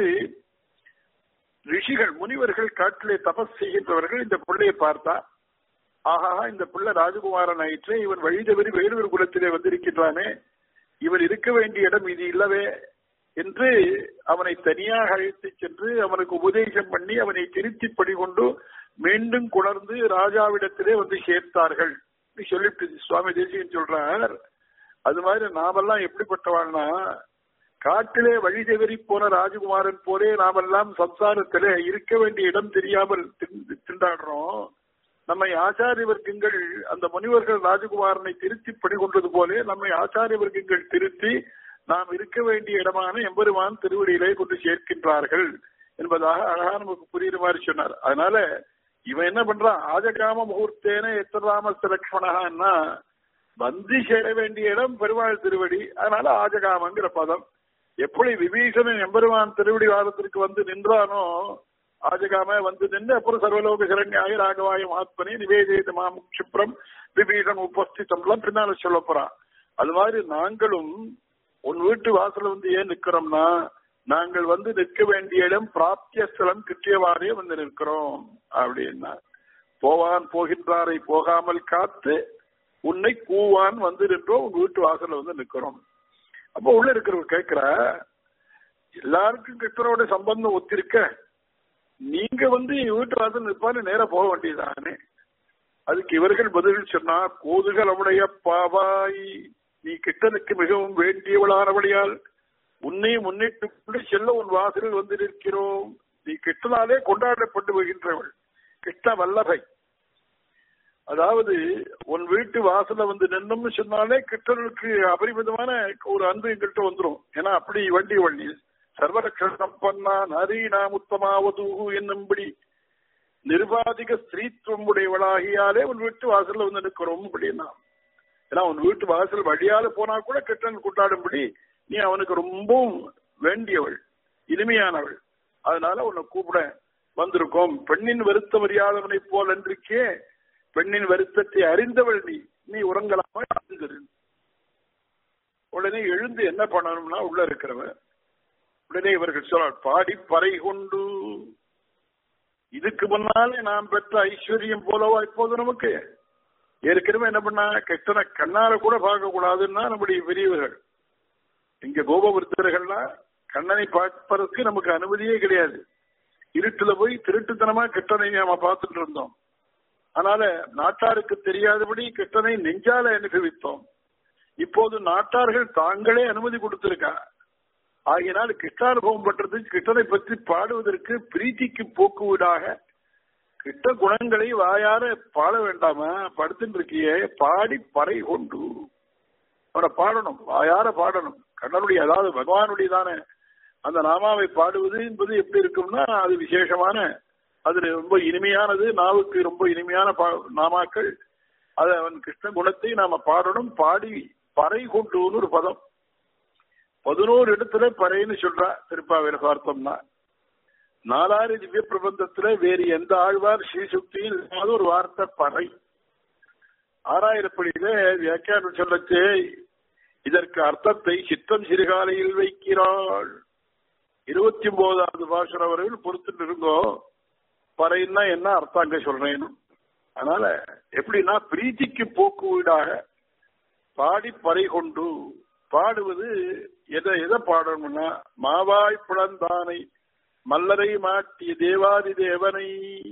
ரிஷிகள் முனிவர்கள் காட்டிலே தபஸ் செய்கின்றவர்கள் இந்த பிள்ளையை பார்த்தா ஆஹா இந்த பிள்ளை ராஜகுமாரன் ஆயிற்று இவன் வழிதவறி வேடுவர் குலத்திலே வந்திருக்கின்றானே இவன் இருக்க வேண்டிய இடம் இது இல்லவே என்று அவனை தனியாக அழைத்துச் சென்று அவனுக்கு உபதேசம் பண்ணி அவனை திருத்தி படிகொண்டு மீண்டும் குளர்ந்து ராஜாவிடத்திலே வந்து சேர்த்தார்கள் சொல்லிட்டு சுவாமி தேசிகன் சொல்றார் அது மாதிரி நாமெல்லாம் எப்படிப்பட்டவாள்னா காட்டிலே வழி தவறி போன ராஜகுமாரன் போலே நாமெல்லாம் சம்சாரத்திலே இருக்க வேண்டிய இடம் தெரியாமல் திண்டாடுறோம் நம்மை ஆச்சாரிய வர்க்கங்கள் அந்த முனிவர்கள் ராஜகுமாரனை திருத்தி பணிகொண்டது போலே நம்மை ஆச்சாரிய வர்க்கங்கள் திருத்தி நாம் இருக்க வேண்டிய இடமான எம்பெருமான் திருவடியிலே கொண்டு சேர்க்கின்றார்கள் என்பதாக அழகா நமக்கு புரியுற மாதிரி சொன்னார் அதனால இவன் என்ன பண்றான் ஆஜகாம முகூர்த்தேன எத்தராமஸ்த லக்ஷ்மணான்னா வந்து சேர வேண்டிய இடம் பெருமாள் திருவடி அதனால ஆஜகாமங்கிற பதம் எப்படி விபீஷணன் எம்பெருமான் திருவடி வாரத்திற்கு வந்து நின்றானோ ஆஜகாம வந்து நின்று அப்புறம் சர்வலோக சரண்யாய ராகவாய மகாத்மனே நிவேதித மாம் கஷிப்ரம் விபீஷன் உபஸ்திதம்லாம் பின்னால சொல்ல போறான் அது மாதிரி நாங்களும் உன் வீட்டு வாசல்ல வந்து ஏன் நிக்கிறோம்னா நாங்கள் வந்து நிற்க வேண்டிய இடம் பிராப்திய ஸ்தலம் கிட்டியவாறே வந்து நிற்கிறோம் அப்படின்னா போவான் போகின்றாரை போகாமல் காத்து உன்னை கூவான் வந்து நின்றோம் உங்க வீட்டு வாசல்ல வந்து நிக்கிறோம் அப்போ உள்ள இருக்கிறவர் கேட்கிற எல்லாருக்கும் கிருஷ்ணரோட சம்பந்தம் ஒத்திருக்க நீங்க வந்து வீட்டு வாசல் நிற்பான்னு நேர போக வேண்டியதானே அதுக்கு இவர்கள் பதில் சொன்னா கோதுகளுடைய பாவாய் நீ கிட்டனுக்கு மிகவும் வேண்டியவளானபடியால் உன்னை முன்னிட்டு கொண்டு செல்ல உன் வாசலில் வந்து நிற்கிறோம் நீ கிட்டனாலே கொண்டாடப்பட்டு வருகின்றவள் கிருஷ்ண வல்லபை அதாவது உன் வீட்டு வாசல வந்து நின்னோம்னு சொன்னாலே கிருஷ்ணனுக்கு அபரிமிதமான ஒரு அன்பு எங்கள்கிட்ட வந்துடும் ஏன்னா அப்படி வண்டி வண்டி சர்வரக்ஷ சம்பன்னா நரீனாம் உத்தமாவது என்னும்படி நிர்வாதிக ஸ்திரீத்துவம் உடையவளாகியாலே உன் வீட்டு வாசல்ல வந்து நிற்கிறோம் அப்படின்னா ஏன்னா உன் வீட்டு வாசல் வழியால போனா கூட கிருஷ்ணன் கொண்டாடும்படி நீ அவனுக்கு ரொம்பவும் வேண்டியவள் இனிமையானவள் அதனால உன்னை கூப்பிட வந்திருக்கோம் பெண்ணின் வருத்தம் அறியாதவனை போல் அன்றிக்கே பெண்ணின் வருத்தத்தை அறிந்தவள் நீ நீ உறங்கலாம எழுந்திரு உடனே எழுந்து என்ன பண்ணணும்னா உள்ள இருக்கிறவன் உடனே இவர்கள் சொல்றார் பாடி பறை கொண்டு இதுக்கு முன்னாலே நாம் பெற்ற ஐஸ்வர்யம் போலவா இப்போது நமக்கு ஏற்கனவே என்ன பண்ணா கெட்டன கண்ணால கூட பார்க்க கூடாதுன்னா நம்முடைய பெரியவர்கள் இங்க கோபவருத்தர்கள்னா கண்ணனை பார்ப்பதற்கு நமக்கு அனுமதியே கிடையாது இருட்டுல போய் திருட்டுத்தனமா கெட்டனை நாம பார்த்துட்டு இருந்தோம் அதனால நாட்டாருக்கு தெரியாதபடி கெட்டனை நெஞ்சால அனுபவித்தோம் இப்போது நாட்டார்கள் தாங்களே அனுமதி கொடுத்திருக்கா ஆகையினால் கிருஷ்ணானுபவம் பண்றதுக்கு கிருஷ்ணனை பற்றி பாடுவதற்கு பிரீத்திக்கு போக்குவீடாக கிட்ட குணங்களை வாயார பாட வேண்டாமா படுத்துட்டு இருக்கியே பாடி பறை கொண்டு அவனை பாடணும் வாயார பாடணும் கண்ணனுடைய அதாவது பகவானுடையதான அந்த நாமாவை பாடுவது என்பது எப்படி இருக்கும்னா அது விசேஷமான அது ரொம்ப இனிமையானது நாவுக்கு ரொம்ப இனிமையான நாமாக்கள் அது அவன் கிருஷ்ண குணத்தை நாம பாடணும் பாடி பறை கொண்டுன்னு ஒரு பதம் பதினோரு இடத்துல பறைன்னு சொல்றா திருப்பாவையில பார்த்தோம்னா நாலாறு திவ்ய பிரபந்தத்துல வேறு எந்த ஆழ்வார் ஸ்ரீசுக்தியும் இல்லாத ஒரு வார்த்தை பறை ஆறாயிரப்படியில வியாக்கியானம் சொல்லச்சு இதற்கு அர்த்தத்தை சித்தம் சிறுகாலையில் வைக்கிறாள் இருபத்தி ஒன்பதாவது பாஷர் வரையில் பொறுத்துட்டு இருங்கோ பறைன்னா என்ன அர்த்தம் அங்க சொல்றேன் அதனால எப்படின்னா பிரீத்திக்கு போக்கு வீடாக பாடி பறை கொண்டு பாடுவது எதை எதை பாடணும்னா மாவாய் பிளந்தானை மல்லரை மாட்டிய தேவாதி தேவனை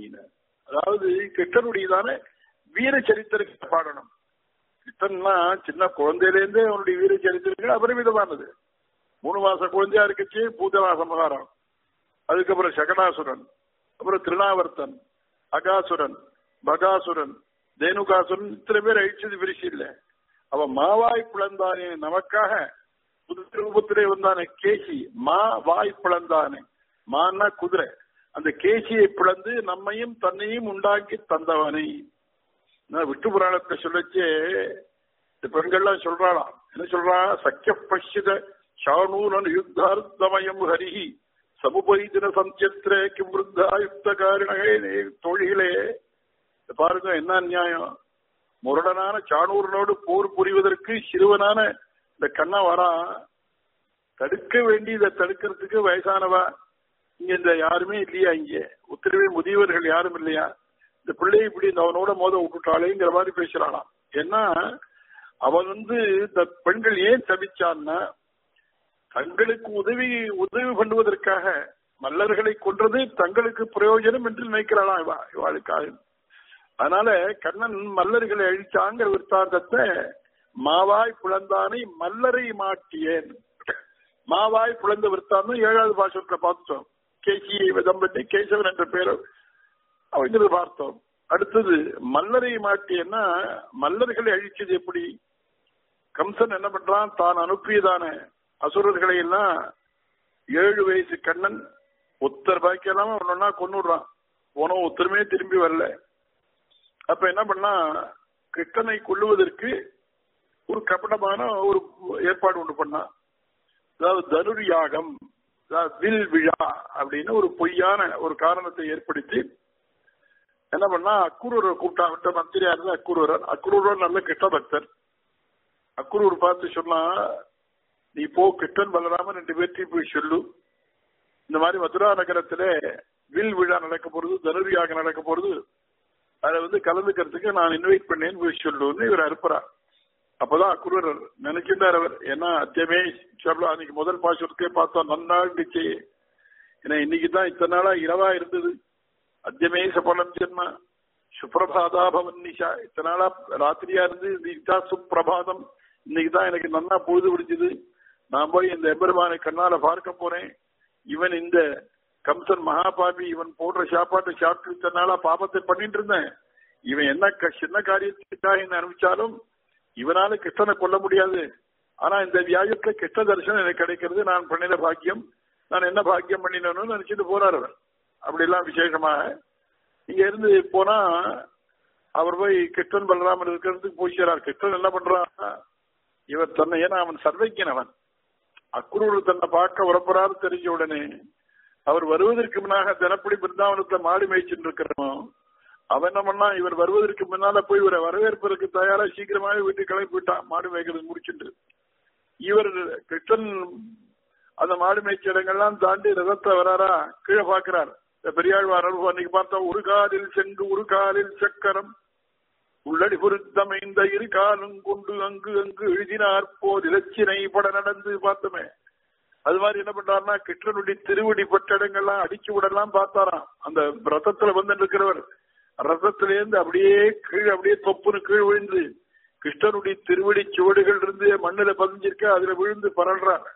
அதாவது கிருஷ்ணனுடையதான வீர சரித்திரத்தை பாடணும் கிருஷ்ணன்னா சின்ன குழந்தையிலேருந்தே அவனுடைய வீர சரித்திரங்கள் அபரிமிதமானது மூணு மாச குழந்தையா இருக்கச்சு பூதனா சமகாரம் அதுக்கப்புறம் சகடாசுரன் அப்புறம் திருநாவர்த்தன் அகாசுரன் பகாசுரன் தேனுகாசுரன் இத்தனை பேர் அழிச்சது பிரிச்சு இல்ல அவன் மாவாய் பிளந்தானே நமக்காக புது ரூபத்திலே வந்தானே கேசி மா வாய் பிளந்தானே மான்னா குதிரை அந்த கேசியை பிளந்து நம்மையும் தன்னையும் உண்டாக்கி தந்தவனை விட்டு புராணத்தை சொல்லச்சே இந்த பெண்கள்லாம் சொல்றாளாம் என்ன சொல்றா சக்கிய பசித சாணூரன் யுத்தார்த்தமயம் ஹரிஹி சமுபைதின சந்தியத்திரே கிம் விருத்தா யுக்த காரணே தோழிகளே பாருங்க என்ன நியாயம் முரடனான சாணூரனோடு போர் புரிவதற்கு சிறுவனான இந்த கண்ணா வரான் தடுக்க வேண்டியதை தடுக்கிறதுக்கு வயசானவா இங்க இந்த யாருமே இல்லையா இங்க உத்தரவே முதியவர்கள் யாரும் இல்லையா இந்த பிள்ளையை இப்படி அவனோட மோத விட்டுட்டாளேங்கிற மாதிரி பேசுறானாம் ஏன்னா அவன் வந்து இந்த பெண்கள் ஏன் தவிச்சான்னா தங்களுக்கு உதவி உதவி பண்ணுவதற்காக மல்லர்களை கொன்றது தங்களுக்கு பிரயோஜனம் என்று நினைக்கிறாளாம் இவா இவாளுக்காக அதனால கண்ணன் மல்லர்களை அழிச்சாங்கிற விற்த்தாந்தத்தை மாவாய் புலந்தானை மல்லரை மாட்டியேன் மாவாய் புலந்த விற்த்தாந்தம் ஏழாவது பாஷத்துல பார்த்தோம் கேசியை விதம் பண்ணி கேசவன் என்ற பேரை அவங்க பார்த்தோம் அடுத்தது மல்லரை மாட்டியன்னா மல்லர்களை அழிச்சது எப்படி கம்சன் என்ன பண்றான் தான் அனுப்பியதான அசுரர்களை எல்லாம் ஏழு வயசு கண்ணன் ஒத்தர் பாக்கி இல்லாம ஒன்னொன்னா கொண்டுடுறான் போனோம் ஒத்தருமே திரும்பி வரல அப்ப என்ன பண்ணா கிருஷ்ணனை கொல்லுவதற்கு ஒரு கபடமான ஒரு ஏற்பாடு ஒன்று பண்ணான் அதாவது தனுர் யாகம் வில் விழா அப்படின்னு ஒரு பொய்யான ஒரு காரணத்தை ஏற்படுத்தி என்ன பண்ணா அக்குரூரை கூப்பிட்டா விட்ட மந்திரியா இருந்தா அக்குரூரர் அக்குரூரர் நல்ல கிருஷ்ண பக்தர் அக்குரூர் பார்த்து சொன்னா நீ போ கிருஷ்ணன் பலராமன் ரெண்டு பேர்த்தையும் போய் சொல்லு இந்த மாதிரி மதுரா நகரத்துல வில் விழா நடக்க போறது தனுர்யாக நடக்க போறது அதை வந்து கலந்துக்கிறதுக்கு நான் இன்வைட் பண்ணேன்னு போய் சொல்லுன்னு இவர் அனுப்புறார் அப்பதான் அக்குரர் நினைக்கின்றார் அவர் ஏன்னா அத்தியமே சொல்ல அன்னைக்கு முதல் பாசுரத்தே பார்த்தோம் நன்னாள் இருந்துச்சு ஏன்னா இன்னைக்கு தான் இத்தனை நாளா இரவா இருந்தது அத்தியமே சபலம் ஜென்மா சுப்பிரபாதா பவன் நிஷா இத்தனை நாளா ராத்திரியா இருந்து இன்னைக்கு சுப்பிரபாதம் இன்னைக்கு தான் எனக்கு நன்னா பொழுது பிடிச்சது நான் போய் இந்த எம்பெருமானை கண்ணால பார்க்க போறேன் இவன் இந்த கம்சன் மகாபாபி இவன் போடுற சாப்பாட்டை சாப்பிட்டு இத்தனை நாளா பாபத்தை பண்ணிட்டு இருந்தேன் இவன் என்ன சின்ன காரியத்துக்காக என்ன அனுப்பிச்சாலும் இவனால கிருஷ்ணனை கொல்ல முடியாது ஆனா இந்த வியாஜத்துல கிருஷ்ண தரிசனம் எனக்கு கிடைக்கிறது நான் பண்ணின பாக்கியம் நான் என்ன பாக்கியம் பண்ணினு நினைச்சிட்டு போறார் அவர் அப்படி எல்லாம் விசேஷமாக இங்க இருந்து போனா அவர் போய் கிருஷ்ணன் பலராமன் இருக்கிறதுக்கு போய் சேரார் கிருஷ்ணன் என்ன பண்றான் இவர் தன்னை ஏன்னா அவன் சர்வைக்கன் அவன் அக்குரூர் தன்னை பார்க்க உறப்புறாரு தெரிஞ்ச உடனே அவர் வருவதற்கு முன்னாக தினப்படி பிருந்தாவனத்தை மாடு மேய்ச்சிட்டு இருக்கிறோம் அவன் என்ன பண்ணா இவர் வருவதற்கு முன்னால போய் இவரை வரவேற்பதற்கு தயாரா சீக்கிரமாவே வீட்டுக்கு கிளம்பி போயிட்டான் மாடு மேய்க்கிறது முடிச்சுட்டு இவர் கிருஷ்ணன் அந்த மாடு மேய்ச்ச இடங்கள்லாம் தாண்டி ரதத்தை வராரா கீழே பாக்குறார் பெரியாழ்வார் அனுபவம் அன்னைக்கு பார்த்தா ஒரு காலில் சென்று ஒரு காலில் சக்கரம் உள்ளடி பொருத்தமைந்த இரு காலும் கொண்டு அங்கு அங்கு எழுதினார் போர் இலச்சினை பட நடந்து பார்த்தோமே அது மாதிரி என்ன பண்றாருன்னா கிருஷ்ணனுடைய திருவடி பட்ட இடங்கள்லாம் அடிச்சு விடலாம் பார்த்தாராம் அந்த ரத்தத்துல வந்து இருக்கிறவர் ரத்தத்திலேருந்து அப்படியே கீழே அப்படியே தொப்புன்னு கீழ் விழுந்து கிருஷ்ணனுடைய திருவடி சுவடுகள் இருந்து மண்ணுல பதிஞ்சிருக்க அதுல விழுந்து பரல்றார்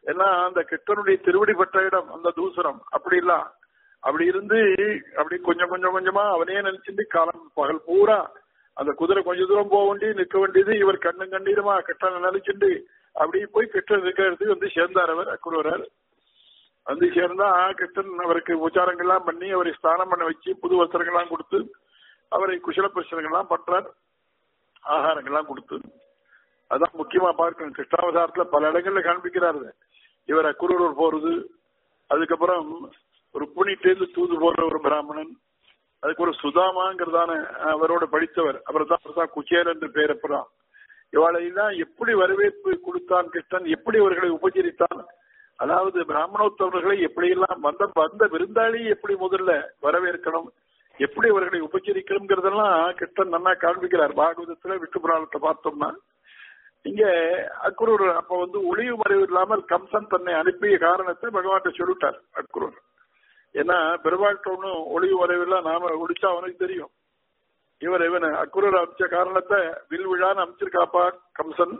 ஏன்னா அந்த கிருஷ்ணனுடைய திருவடிப்பட்ட இடம் அந்த தூசரம் அப்படி இல்ல அப்படி இருந்து அப்படி கொஞ்சம் கொஞ்சம் கொஞ்சமா அவனே நினைச்சிட்டு காலம் பகல் பூரா அந்த குதிரை கொஞ்ச தூரம் போக வேண்டியது நிற்க வேண்டியது இவர் கண்ணும் கண்ணீருமா கிருஷ்ணனை நினைச்சுட்டு அப்படி போய் கிருஷ்ணன் இருக்கிறதுக்கு வந்து சேர்ந்தார் அவர் அக்குருவரார் வந்து சேர்ந்தா கிருஷ்ணன் அவருக்கு உச்சாரங்கள்லாம் பண்ணி அவரை ஸ்நானம் பண்ண வச்சு புது வஸ்திரங்கள்லாம் கொடுத்து அவரை குசல பிரச்சனைகள்லாம் பண்றார் ஆகாரங்கள்லாம் கொடுத்து அதான் முக்கியமா பார்க்கணும் கிருஷ்ணாவதாரத்துல பல இடங்கள்ல காண்பிக்கிறாரு இவர் அக்குரூர் போறது அதுக்கப்புறம் ருக்மிணிட்டேந்து தூது போற ஒரு பிராமணன் அதுக்கு ஒரு சுதாமாங்கிறதான அவரோட படித்தவர் அவர் தான் அவர் தான் குச்சேர் என்று பெயரப்படான் இவாளையெல்லாம் எப்படி வரவேற்பு கொடுத்தான் கிருஷ்ணன் எப்படி அவர்களை உபச்சரித்தான் அதாவது பிராமணோத்தவர்களை எப்படியெல்லாம் வந்த வந்த விருந்தாளி எப்படி முதல்ல வரவேற்கணும் எப்படி அவர்களை உபச்சரிக்கணுங்கிறதெல்லாம் கிருஷ்ணன் நன்னா காண்பிக்கிறார் பாகவதத்துல விட்டு புராணத்தை பார்த்தோம்னா இங்க அக்குரூர் அப்ப வந்து ஒளிவு மறைவு இல்லாமல் கம்சன் தன்னை அனுப்பிய காரணத்தை பகவான் சொல்லிட்டார் அக்குரூர் ஏன்னா பெருமாள்கிட்ட ஒன்றும் ஒளிவு மறைவுலாம் நாம ஒழிச்சா அவனுக்கு தெரியும் இவர் இவன் அக்குரூர் அமைச்ச காரணத்தை வில் விழான்னு அமைச்சிருக்காப்பா கம்சன்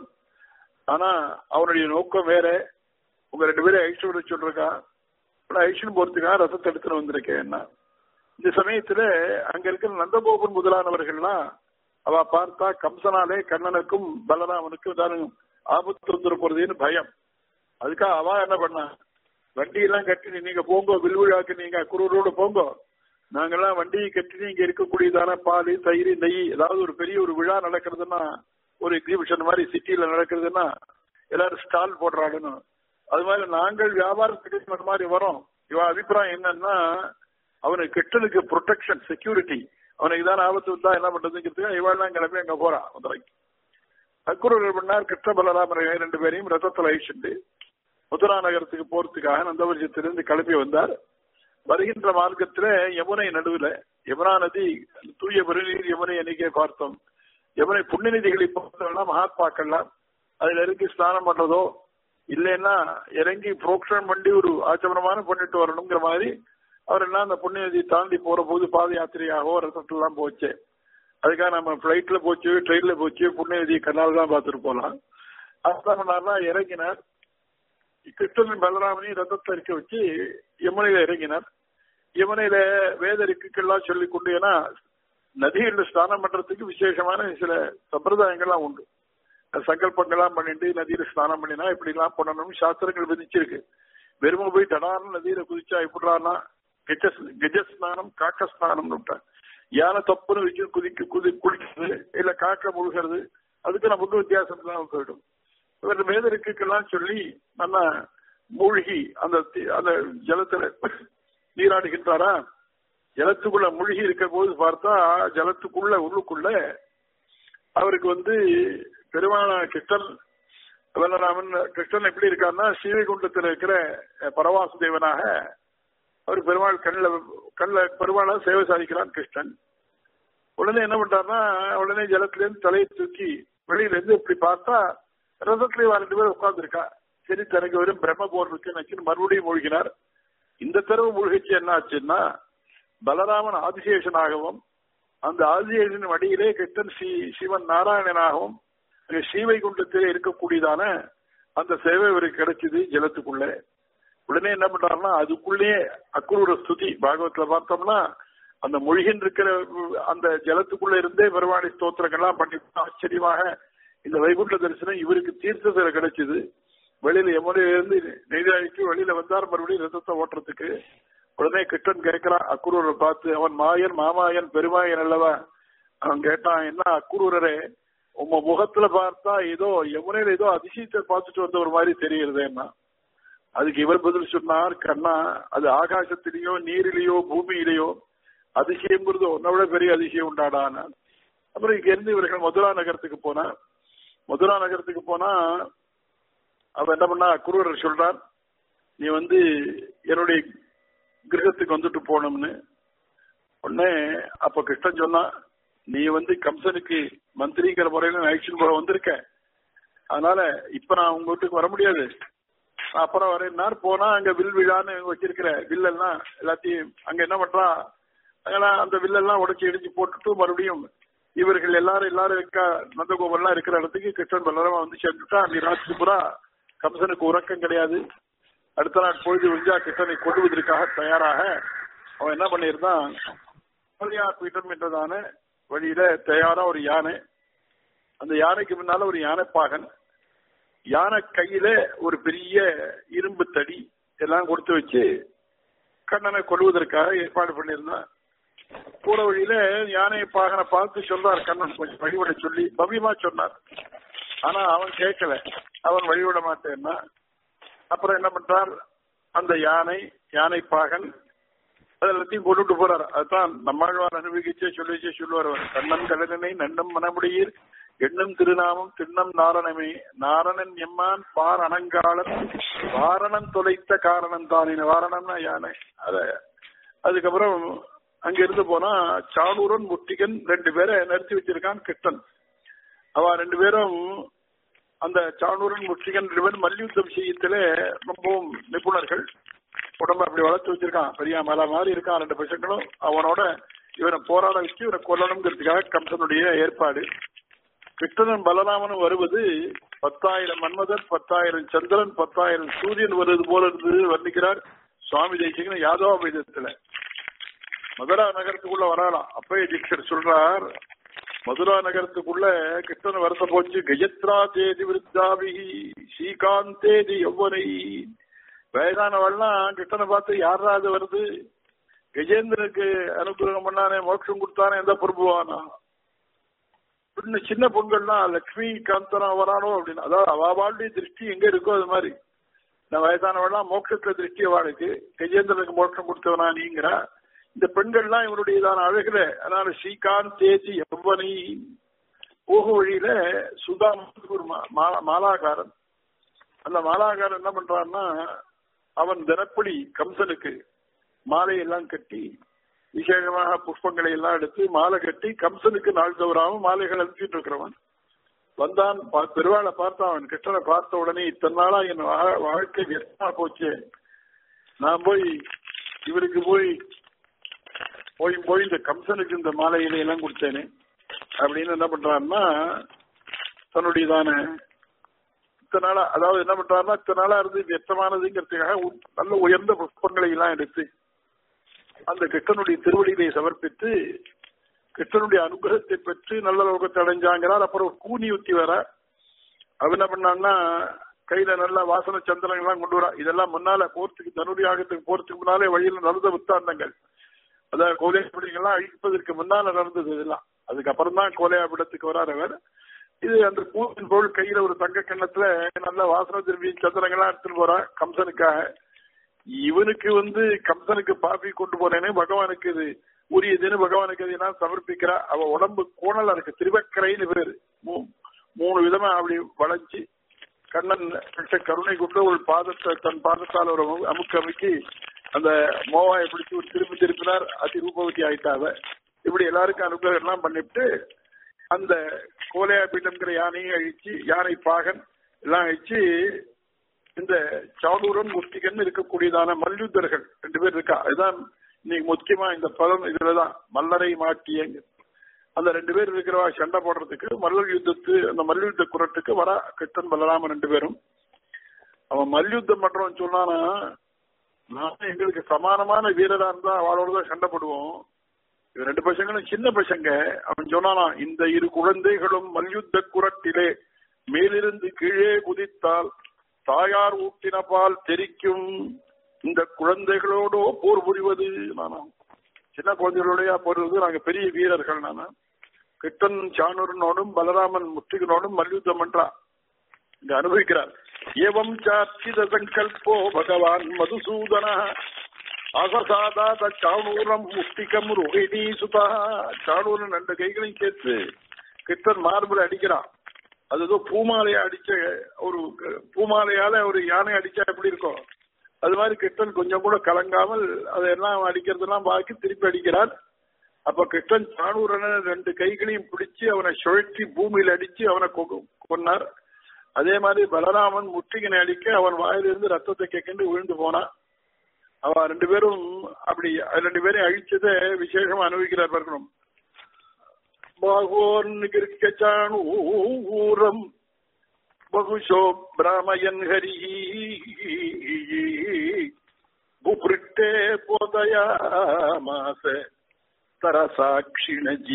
ஆனா அவனுடைய நோக்கம் வேற உங்க ரெண்டு பேரும் ஐஸ்வர்ய சொல்றான் ஐஸ்வன் போறதுக்காக ரசத்தை எடுத்துட்டு வந்திருக்கேன் என்ன இந்த சமயத்துல அங்க இருக்கிற நந்தகோபன் முதலானவர்கள்லாம் அவ பார்த்தா கம்சனாலே கண்ணனுக்கும் பலராமனுக்கும் தானே ஆபத்து வந்துட போறதுன்னு பயம் அதுக்காக அவ என்ன பண்ணா வண்டியெல்லாம் கட்டி நீங்க போங்க வில்விழாக்கு நீங்க குரூரோட போங்க நாங்கெல்லாம் வண்டியை கட்டி நீங்க இருக்கக்கூடியதான பால் தயிர் நெய் ஏதாவது ஒரு பெரிய ஒரு விழா நடக்கிறதுன்னா ஒரு எக்ஸிபிஷன் மாதிரி சிட்டியில நடக்கிறதுன்னா எல்லாரும் ஸ்டால் போடுறாங்கன்னு அது மாதிரி நாங்கள் வியாபாரத்துக்கு இந்த மாதிரி வரோம் இவ அபிப்பிராயம் என்னன்னா அவனுக்கு கெட்டனுக்கு ப்ரொடெக்ஷன் செக்யூரிட்டி அவனுக்கு தான் ஆபத்து வந்தா என்ன பண்றதுங்கிறதுக்கு இவாள்லாம் கிளம்பி அங்க போறான் மதுரைக்கு அக்குரூர் பண்ணார் கிருஷ்ண பலராமர் ரெண்டு பேரையும் ரத்தத்தில் அழிச்சுட்டு மதுரா நகரத்துக்கு போறதுக்காக நந்தவரிசத்திலிருந்து கிளம்பி வந்தார் வருகின்ற மார்க்கத்துல யமுனை நடுவுல யமுனா நதி தூய பெருநீர் யமுனை அன்னைக்கே பார்த்தோம் யமுனை புண்ணிய நிதிகளை பார்த்தோம்னா மகாத்மாக்கள்லாம் அதுல இறங்கி ஸ்நானம் பண்றதோ இல்லைன்னா இறங்கி புரோக்ஷனம் பண்ணி ஒரு ஆச்சமனமான பண்ணிட்டு வரணுங்கிற மாதிரி அவர் எல்லாம் அந்த புண்ணிய நதி தாண்டி போற போது பாத யாத்திரையாகவோ ரத்தத்தெல்லாம் போச்சு அதுக்காக நம்ம பிளைட்ல போச்சு ட்ரெயின்ல போச்சு புண்ணிய நதி கண்ணால் தான் பார்த்துட்டு போலாம் அதுதான் பண்ணார்னா இறங்கினார் கிருஷ்ணன் பலராமனையும் ரத்தத்தை இருக்க வச்சு யமுனையில இறங்கினார் யமுனையில வேத ரிக்குக்கெல்லாம் சொல்லி கொண்டு ஏன்னா நதிகள்ல ஸ்நானம் பண்றதுக்கு விசேஷமான சில சம்பிரதாயங்கள்லாம் உண்டு சங்கல்பங்கள்லாம் பண்ணிட்டு நதியில ஸ்நானம் பண்ணினா இப்படி எல்லாம் பண்ணணும்னு சாஸ்திரங்கள் விதிச்சிருக்கு வெறும போய் தடாரண நதியில குதிச்சா எப்படிறானா கெஜ கெஜ ஸ்நானம் காக்க ஸ்நானம் யானை தப்புன்னு வச்சு குதிக்க குதி குளிக்கிறது இல்ல காக்க முழுகிறது அதுக்கு நமக்கு வித்தியாசம் தான் போயிடும் இவர் வேதருக்கெல்லாம் சொல்லி நம்ம மூழ்கி அந்த அந்த ஜலத்துல நீராடுகின்றாரா ஜலத்துக்குள்ள மூழ்கி இருக்க போது பார்த்தா ஜலத்துக்குள்ள உள்ளுக்குள்ள அவருக்கு வந்து பெருமான கிருஷ்ணன் பலராமன் கிருஷ்ணன் எப்படி இருக்காருன்னா ஸ்ரீவைகுண்டத்தில் இருக்கிற பரவாசு தேவனாக அவர் பெருமாள் கண்ணில் கண்ணில் பெருமாளா சேவை சாதிக்கிறான் கிருஷ்ணன் உடனே என்ன பண்றாருன்னா உடனே ஜலத்திலேருந்து தலையை தூக்கி வெளியில இருந்து இப்படி பார்த்தா ரசத்திலே ரெண்டு பேர் உட்கார்ந்துருக்கா சரி தனக்கு வெறும் பிரம்ம போர் இருக்கு மறுபடியும் மூழ்கினார் இந்த தடவை மூழ்கிச்சு என்ன ஆச்சுன்னா பலராமன் ஆதிசேஷனாகவும் அந்த ஆதிசேஷன் வடியிலே கிருஷ்ணன் ஸ்ரீ சிவன் நாராயணனாகவும் ஸ்ரீவைகுண்டத்திலே இருக்கக்கூடியதான அந்த சேவை இவருக்கு கிடைச்சது ஜலத்துக்குள்ள உடனே என்ன பண்றாருன்னா அதுக்குள்ளேயே அக்குரூர ஸ்துதி பாகவத்துல பார்த்தோம்னா அந்த மொழிகின் இருக்கிற அந்த ஜலத்துக்குள்ள இருந்தே பெருமாடி ஸ்தோத்திரங்கள்லாம் பண்ணி ஆச்சரியமாக இந்த வைகுண்ட தரிசனம் இவருக்கு தீர்த்தத்துல கிடைச்சது வெளியில யமுனையில இருந்து நெய்தாழிக்கு வெளியில வந்தார் மறுபடியும் ரத்தத்தை ஓட்டுறதுக்கு உடனே கிருஷ்ணன் கேட்கிறான் அக்குரூரை பார்த்து அவன் மாயன் மாமாயன் பெருமாயன் அல்லவா அவன் கேட்டான் என்ன அக்குரூரரே உங்க முகத்துல பார்த்தா ஏதோ யமுனையில ஏதோ அதிசயத்தை பார்த்துட்டு வந்த ஒரு மாதிரி தெரியுறதேன்னா அதுக்கு இவர் பதில் சொன்னார் கண்ணா அது ஆகாசத்திலேயோ நீரிலேயோ பூமியிலேயோ அதிசயங்கிறது உன்னை விட பெரிய அதிசயம் உண்டாடான அப்புறம் இங்க இருந்து இவர்கள் மதுரா நகரத்துக்கு போனா மதுரா நகரத்துக்கு போனா அவ என்ன பண்ணா குருவர் சொல்றார் நீ வந்து என்னுடைய கிரகத்துக்கு வந்துட்டு போனோம்னு உடனே அப்ப கிருஷ்ணன் சொன்னா நீ வந்து கம்சனுக்கு மந்திரிங்கிற முறையில ஆக்ஷன் போல வந்திருக்க அதனால இப்ப நான் உங்க வீட்டுக்கு வர முடியாது அப்புறம் வரேன்னார் போனா அங்க வில் விழான்னு வச்சிருக்கிற வில்லெல்லாம் எல்லாத்தையும் அங்க என்ன பண்றா அங்கெல்லாம் அந்த வில்லெல்லாம் உடைச்சு இடிச்சு போட்டுட்டு மறுபடியும் இவர்கள் எல்லாரும் எல்லாரும் இருக்கா நந்தகோபுரம் இருக்கிற இடத்துக்கு கிருஷ்ணன் பலரமா வந்து சேர்ந்துட்டா நீ ராத்திரி புறா கம்சனுக்கு உறக்கம் கிடையாது அடுத்த நாள் பொழுது விஞ்சா கிருஷ்ணனை கொள்வதற்காக தயாராக அவன் என்ன பண்ணியிருந்தான் மலையா பீட்டம் என்றதான வழியில தயாரா ஒரு யானை அந்த யானைக்கு முன்னால ஒரு யானைப்பாகன் யானை கையில ஒரு பெரிய இரும்பு தடி எல்லாம் கொடுத்து வச்சு கண்ணனை கொள்வதற்காக ஏற்பாடு பண்ணியிருந்தான் போற வழியில யானை பாகனை பார்த்து சொல்றார் கண்ணன் கொஞ்சம் வழிவிட சொல்லி பவ்யமா சொன்னார் ஆனா அவன் கேட்கல அவன் வழிவிட மாட்டேன்னா அப்புறம் என்ன பண்றார் அந்த யானை யானை பாகன் அதெல்லாத்தையும் கொண்டுட்டு போறார் அதுதான் நம்மாழ்வார் அனுபவிச்சே சொல்லிச்சே சொல்லுவார் அவர் கண்ணன் கடலனை நன்னம் மனமுடையீர் எண்ணும் திருநாமம் திண்ணம் நாரணமே நாரணன் எம்மான் பார் அனங்காளன் வாரணம் தொலைத்த காரணம் தானே வாரணம்னா யானை அத அதுக்கப்புறம் அங்க இருந்து போனா சாணூரன் முட்டிகன் ரெண்டு பேரை நிறுத்தி வச்சிருக்கான் கிருஷ்ணன் அவ ரெண்டு பேரும் அந்த சாணூரன் முட்டிகன் ரெண்டு பேரும் மல்யுத்த விஷயத்துல ரொம்பவும் நிபுணர்கள் உடம்ப அப்படி வளர்த்து வச்சிருக்கான் பெரிய மலை மாதிரி இருக்கான் ரெண்டு பசங்களும் அவனோட இவனை போராட வச்சு இவனை கொல்லணுங்கிறதுக்காக கம்சனுடைய ஏற்பாடு கிருஷ்ணன் பலராமனும் வருவது பத்தாயிரம் மன்மதன் பத்தாயிரம் சந்திரன் பத்தாயிரம் சூரியன் வருவது போல இருந்தது வர்ணிக்கிறார் சுவாமி தேசிகன் யாதவாபீதத்துல மதுரா நகரத்துக்குள்ள வராலாம் அப்பயே தீட்சர் சொல்றார் மதுரா நகரத்துக்குள்ள கிருஷ்ணன் வருத்த போச்சு கஜத்ரா தேதி விருத்தாபிகி ஸ்ரீகாந்தேதி எவ்வனை வயதானவள்லாம் கிருஷ்ணனை பார்த்து யாரா அது வருது கஜேந்திரனுக்கு அனுகிரகம் பண்ணானே மோட்சம் கொடுத்தானே எந்த பிரபுவானா இன்னும் சின்ன பொண்கள்லாம் லட்சுமி காந்தனா வரானோ அப்படின்னு அதாவது அவாவாளுடைய திருஷ்டி எங்க இருக்கோ அது மாதிரி இந்த வயதானவெல்லாம் மோட்சத்துல திருஷ்டி அவளுக்கு கஜேந்திரனுக்கு மோட்சம் கொடுத்தவனா நீங்கிறா இந்த பெண்கள்லாம் இவருடையதான அழகுல அதனால ஸ்ரீகாந்த் தேதி எவ்வனி போக வழியில சுதா ஒரு மாலாகாரன் அந்த மாலாகாரன் என்ன பண்றான்னா அவன் தினப்படி கம்சனுக்கு மாலையெல்லாம் கட்டி விசேஷமாக புஷ்பங்களை எல்லாம் எடுத்து மாலை கட்டி கம்சனுக்கு நாள் தவறாம மாலைகள் அனுப்பிட்டு இருக்கிறவன் வந்தான் பெருவாளை பார்த்தான் அவன் கிருஷ்ணனை பார்த்த உடனே இத்தனை நாளா என் வாழ்க்கை வியர்த்தமா போச்சு நான் போய் இவருக்கு போய் போய் போய் இந்த கம்சனுக்கு இந்த மாலையில எல்லாம் கொடுத்தேனே அப்படின்னு என்ன பண்றாருன்னா தன்னுடையதான இத்தனை நாளா அதாவது என்ன பண்றாருன்னா இத்தனை நாளா இருந்து வியர்த்தமானதுங்கிறதுக்காக நல்ல உயர்ந்த புஷ்பங்களை எல்லாம் எடுத்து அந்த கிருஷ்ணனுடைய திருவடியிலே சமர்ப்பித்து கிருஷ்ணனுடைய அனுகிரகத்தை பெற்று நல்ல லோகத்தை அடைஞ்சாங்கிறார் அப்புறம் கூனி ஊத்தி வர அவ என்ன பண்ணான்னா கையில நல்ல வாசன சந்திரங்கள்லாம் கொண்டு வரா இதெல்லாம் முன்னால போர்த்துக்கு தன்னுடைய ஆகத்துக்கு போறதுக்கு முன்னாலே வழியில் நடந்த புத்தாந்தங்கள் அதாவது கோலையாபிடிங்கெல்லாம் அழிப்பதற்கு முன்னால நடந்தது இதெல்லாம் அதுக்கப்புறம் தான் கோலையாபிடத்துக்கு வரார் அவர் இது அந்த பூவின் போல் கையில ஒரு தங்க கிண்ணத்துல நல்ல வாசன திரும்பி சந்திரங்கள்லாம் எடுத்துட்டு போறா கம்சனுக்காக இவனுக்கு வந்து கம்சனுக்கு பாப்பி கொண்டு போனேன்னு பகவானுக்கு இது உரியதுன்னு பகவானுக்கு அது என்ன சமர்ப்பிக்கிறா அவ உடம்பு கோணலா இருக்கு திருவக்கரைன்னு பேரு மூணு விதமா அப்படி வளைஞ்சு கண்ணன் கருணை கொண்டு ஒரு பாதத்தை தன் பாதத்தால் ஒரு அமுக்கு அமுக்கி அந்த மோவாயை பிடிச்சி ஒரு திருப்பி திருப்பினார் அதி ரூபவதி ஆயிட்டாவ இப்படி எல்லாருக்கும் அனுகிரகம் எல்லாம் பண்ணிவிட்டு அந்த கோலையா பீட்டம்ங்கிற யானையை அழிச்சு யானை பாகன் எல்லாம் அழிச்சு இந்த சாடூரன் முஸ்திகன் இருக்கக்கூடியதான மல்யுத்தர்கள் ரெண்டு பேர் இருக்கா அதுதான் இன்னைக்கு முக்கியமா இந்த பதம் இதுலதான் மல்லரை மாட்டியங்க அந்த ரெண்டு பேர் இருக்கிறவா சண்டை போடுறதுக்கு மல்லர் யுத்தத்து அந்த மல்யுத்த குரட்டுக்கு வர கிருஷ்ணன் பலராமன் ரெண்டு பேரும் அவன் மல்யுத்தம் பண்றவன் சொன்னானா நான் எங்களுக்கு சமானமான வீரரா இருந்தா அவளோட தான் சண்டை போடுவோம் ரெண்டு பசங்களும் சின்ன பசங்க அவன் சொன்னானா இந்த இரு குழந்தைகளும் மல்யுத்த குரட்டிலே மேலிருந்து கீழே குதித்தால் தாயார் ஊட்டின பால் தெரிக்கும் இந்த குழந்தைகளோடோ போர் புரிவது நானா சின்ன குழந்தைகளோடய போடுவது நாங்க பெரிய வீரர்கள் நானா கிருஷ்ணன் சாணூரனோடும் பலராமன் முற்றுகனோடும் மல்யுத்தம் பண்றா இங்க அனுபவிக்கிறார் ஏவம் சார்த்தித சங்கல்போ பகவான் மதுசூதன அசசாதாத சாணூரம் முஷ்டிகம் ரோஹிணி சுதா சாணூரன் ரெண்டு கைகளையும் சேர்த்து கிருஷ்ணன் மார்பிள் அடிக்கிறான் அது ஏதோ பூமாலையா அடிச்ச ஒரு பூமாலையால ஒரு யானை அடிச்சா எப்படி இருக்கும் அது மாதிரி கிருஷ்ணன் கொஞ்சம் கூட கலங்காமல் அதெல்லாம் அடிக்கிறதெல்லாம் பாக்கி திருப்பி அடிக்கிறார் அப்ப கிருஷ்ணன் சாணூரனை ரெண்டு கைகளையும் பிடிச்சு அவனை சுழற்றி பூமியில அடிச்சு அவனை கொன்னார் அதே மாதிரி பலராமன் முற்றுகினை அடிக்க அவன் வாயிலிருந்து ரத்தத்தை கேட்கண்டு விழுந்து போனான் அவன் ரெண்டு பேரும் அப்படி ரெண்டு பேரையும் அழிச்சதை விசேஷமா அனுபவிக்கிறார் பார்க்கணும் பாகோர்கிற்கச்சாணூரம் बहुशो भ्रामयन् हरिः भूपृष्ठे पोदयामास तरसाक्षिण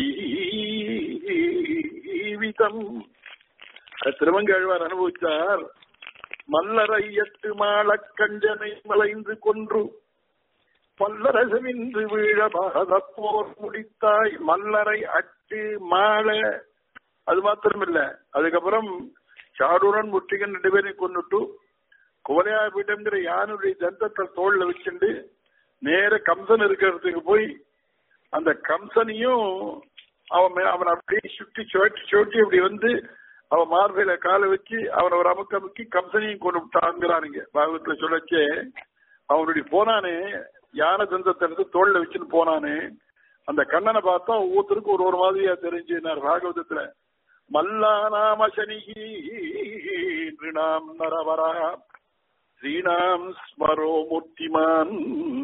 ஜீவிதம் திருமங்கழ்வார் அனுபவித்தார் மல்லரை எட்டு மாளக் கஞ்சனை மலைந்து கொன்று பல்லரசமின்று வீழ பாரதப்போர் முடித்தாய் மல்லரை அட்டு மாள அது மாத்திரமில்ல அதுக்கப்புறம் சாடுரன் முற்றிகன் ரெண்டு பேரையும் கொண்டுட்டு குவலையா பீட்டம்ங்கிற யானுடைய தந்தத்தை தோல்ல வச்சுண்டு நேர கம்சன் இருக்கிறதுக்கு போய் அந்த கம்சனையும் அவன் மே- அவன் அப்படியே சுட்டி சுழட்டி சுழட்டி அப்படி வந்து அவன் மார்பையில காலை வச்சு அவனை ஒரு அமுக்க அமுக்கி கம்சனையும் கொண்டு விட்டாங்கிறானுங்க பாகவத்துல சொல்லச்சே அவனுடைய போனானே யானை தந்தத்தை எடுத்து தோல்ல வச்சுன்னு போனானே அந்த கண்ணனை பார்த்தா ஒவ்வொருத்தருக்கும் ஒரு ஒரு மாதிரியா தெரிஞ்சுனார் பாகவதத்துல மல்லானாம சனிகி நிருணாம் நரவரா ஸ்ரீணாம் ஸ்மரோ மூர்த்திமான்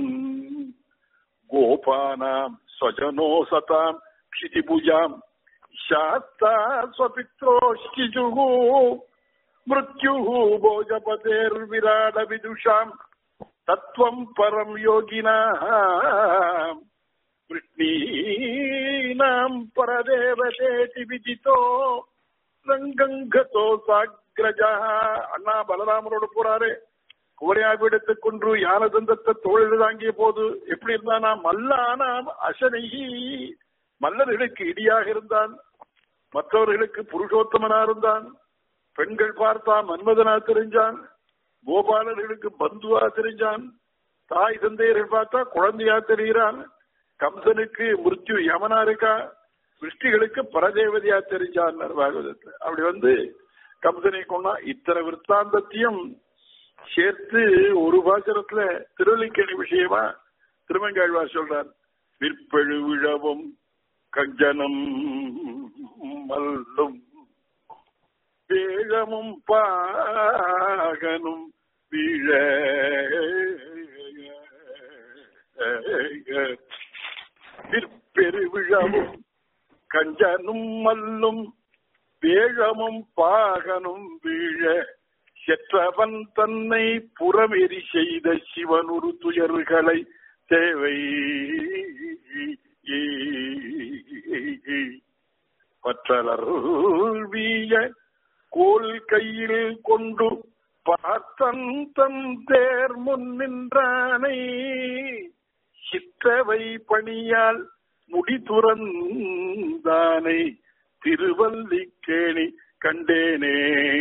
गोपानाम् स्वजनो सताम् क्षितिभुजाम् शास्ता स्वपित्रोश्चिजुः मृत्युः भोजपतेर्विराडविदुषाम् तत्त्वम् परम् योगिनाः वृष्णीनाम् परदेवतेति विदितो ரங்கம் கதோ சாக்ரஜா அண்ணா பலராமரோட போறாரு குவரையாவிடத்தை கொன்று யானதந்தத்தை தோழில் தாங்கிய போது எப்படி இருந்தானா மல்லானாம் அசனைகி மல்லர்களுக்கு இடியாக இருந்தான் மற்றவர்களுக்கு புருஷோத்தமனா இருந்தான் பெண்கள் பார்த்தா மன்மதனா தெரிஞ்சான் கோபாலர்களுக்கு பந்துவா தெரிஞ்சான் தாய் தந்தையர்கள் பார்த்தா குழந்தையா தெரிகிறான் கம்சனுக்கு மிருத்யு யமனா இருக்கா விஷ்டிகளுக்கு பரதேவதையா தெரிஞ்சான் பாகவதத்துல அப்படி வந்து கம்சனை கொண்டா இத்தனை விற்த்தாந்தத்தையும் சேர்த்து ஒரு பாசனத்துல திருவல்லிக்கணி விஷயமா திருமங்காழ்வார் சொல்றார் விற்பழு விழவும் கஞ்சனம் மல்லும் வேழமும் பாகனும் வீழ விற்பெரு விழவும் கஞ்சனும் மல்லும் வேழமும் பாகனும் வீழ செற்றவன் தன்னை புறமெறி செய்த சிவனுரு துயர்களை தேவை பற்றலர் வீய கோல் கையில் கொண்டு பார்த்தன் தன் தேர் முன் நின்றானை சிற்றவை பணியால் முடி துறந்தானை திருவல்லிக்கேணி கண்டேனே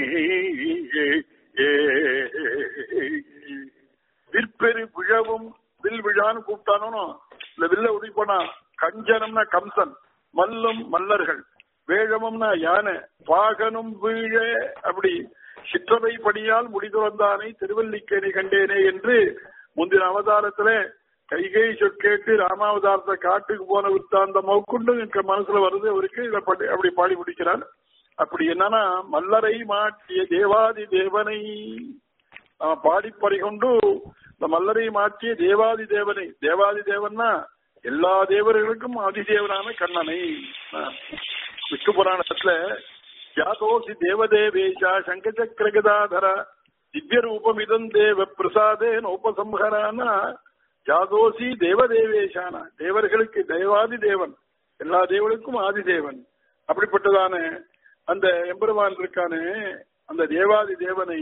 விற்பெரு விழவும் வில் விழான்னு கூப்பிட்டானோ இல்ல வில்ல உடிப்பனா கஞ்சனம்னா கம்சன் மல்லும் மல்லர்கள் வேழமும்னா யானை பாகனும் வீழ அப்படி சிற்றவை படியால் முடிதுறந்தானை திருவல்லிக்கேணி கண்டேனே என்று முந்தின அவதாரத்துல கைகை சொற்கேட்டு ராமாவதாரத்தை காட்டுக்கு போன வித்தாந்த மௌக்குண்டு எனக்கு மனசுல வருது அவருக்கு இதை படி- அப்படி பாடி முடிக்கிறார் அப்படி என்னன்னா மல்லரை மாற்றிய தேவாதி தேவனை நாம பாடி பறிகொண்டு இந்த மல்லரை மாற்றிய தேவாதி தேவனை தேவாதி தேவன்னா எல்லா தேவர்களுக்கும் அதிதேவனான கண்ணனை ஆ. விஷ்ணு புராணத்துல ஜாதோசி தேவதேவேஷா சங்கச்சக்கர கதாதர திவ்ய ரூபமிதம் தேவ பிரசாதேன உபசம்ஹரானா ஜாதோசி தேவதேவேஷானா தேவர்களுக்கு தேவாதி தேவன் எல்லா தேவனுக்கும் ஆதிதேவன் அப்படிப்பட்டதான அந்த எம்பெருமான் இருக்கானே அந்த தேவாதி தேவனை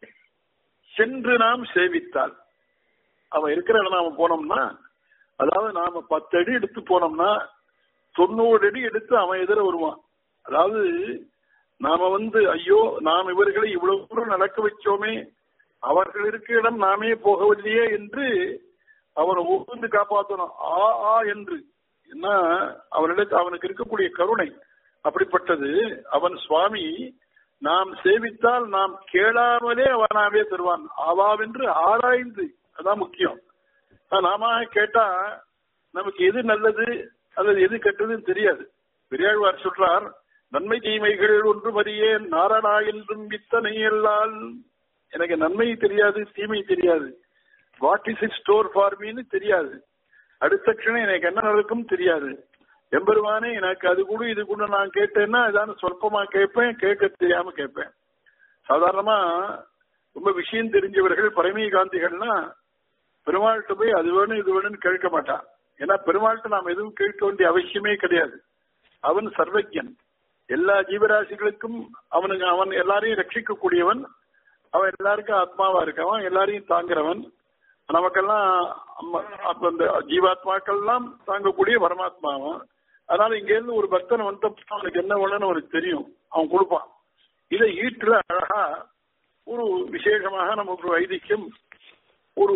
சென்று நாம் சேவித்தால் அவன் இருக்கிற இடம் நாம போனோம்னா அதாவது நாம பத்து அடி எடுத்து போனோம்னா தொண்ணூறு அடி எடுத்து அவன் எதிர வருவான் அதாவது நாம வந்து ஐயோ நாம் இவர்களை இவ்வளவு தூரம் நடக்க வச்சோமே அவர்கள் இருக்கிற இடம் நாமே போகவில்லையே என்று அவனை உகந்து காப்பாற்றணும் ஆ ஆ என்று என்ன அவனிடத்து அவனுக்கு இருக்கக்கூடிய கருணை அப்படிப்பட்டது அவன் சுவாமி நாம் சேவித்தால் நாம் கேளாமலே அவனாவே தருவான் ஆவாவென்று ஆராய்ந்து அதான் முக்கியம் ஆனா, நாம கேட்டா நமக்கு எது நல்லது அல்லது எது கெட்டதுன்னு தெரியாது பெரியாழ்வார் சொல்றார் நன்மை தீமைகள் ஒன்றும் அறியேன் நாரணா என்றும் இத்தனை எல்லால் எனக்கு நன்மை தெரியாது தீமை தெரியாது what is it store for மீன்னு தெரியாது அடுத்த க்ஷணம் எனக்கு என்ன நடக்கும் தெரியாது எம்பெருமானே எனக்கு அது கூட இது கூட நான் கேட்டேன்னா ஏதாவது சொற்பமா கேட்பேன் கேட்க தெரியாம கேட்பேன் சாதாரணமா ரொம்ப விஷயம் தெரிஞ்சவர்கள் பரமீ காந்திகள்னா பெருமாள்கிட்ட போய் அது வேணும் இது வேணும்னு கேட்க மாட்டான் ஏன்னா பெருமாள்கிட்ட நாம் எதுவும் கேட்க வேண்டிய அவசியமே கிடையாது அவன் சர்வஜன் எல்லா ஜீவராசிகளுக்கும் அவனுக்கு அவன் எல்லாரையும் ரட்சிக்க கூடியவன் அவன் எல்லாருக்கும் ஆத்மாவா இருக்கவன் எல்லாரையும் தாங்குறவன் நமக்கெல்லாம் அம்ம- அப்ப அந்த ஜீவாத்மாக்கள் எல்லாம் தாங்கக்கூடிய பரமாத்மாவன் அதனால இங்க இருந்து ஒரு பக்தன் வந்து அவனுக்கு என்ன வேணும்னு அவனுக்கு தெரியும் அவன் கொடுப்பான் இதை ஈட்டுல அழகா ஒரு விசேஷமாக நமக்கு ஒரு ஐதிக்கம் ஒரு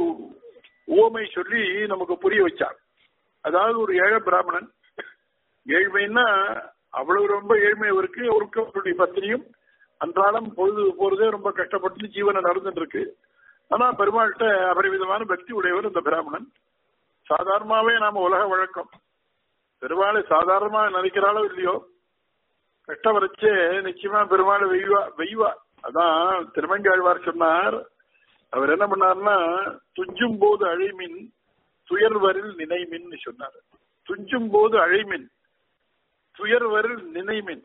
ஓமை சொல்லி நமக்கு புரிய வச்சார் அதாவது ஒரு ஏழை பிராமணன் ஏழ்மைன்னா அவ்வளவு ரொம்ப ஏழ்மை அவருக்கு அவருக்கு அவருடைய பத்தினியும் அன்றாடம் பொழுது போறதே ரொம்ப கஷ்டப்பட்டு ஜீவனை நடந்துட்டு இருக்கு ஆனா பெருமாள்கிட்ட அபரிவிதமான பக்தி உடையவர் இந்த பிராமணன் சாதாரணமாவே நாம உலக வழக்கம் பெருமாளை சாதாரணமா நினைக்கிறாளோ இல்லையோ கஷ்ட வரைச்சே நிச்சயமா பெருமாளை வெய்வா வெய்வா அதான் திருமங்காழ்வார் சொன்னார் அவர் என்ன பண்ணார்னா துஞ்சும் போது அழைமின் துயர்வரில் நினைமின் சொன்னார் துஞ்சும் போது அழைமின் துயர்வரில் நினைமின்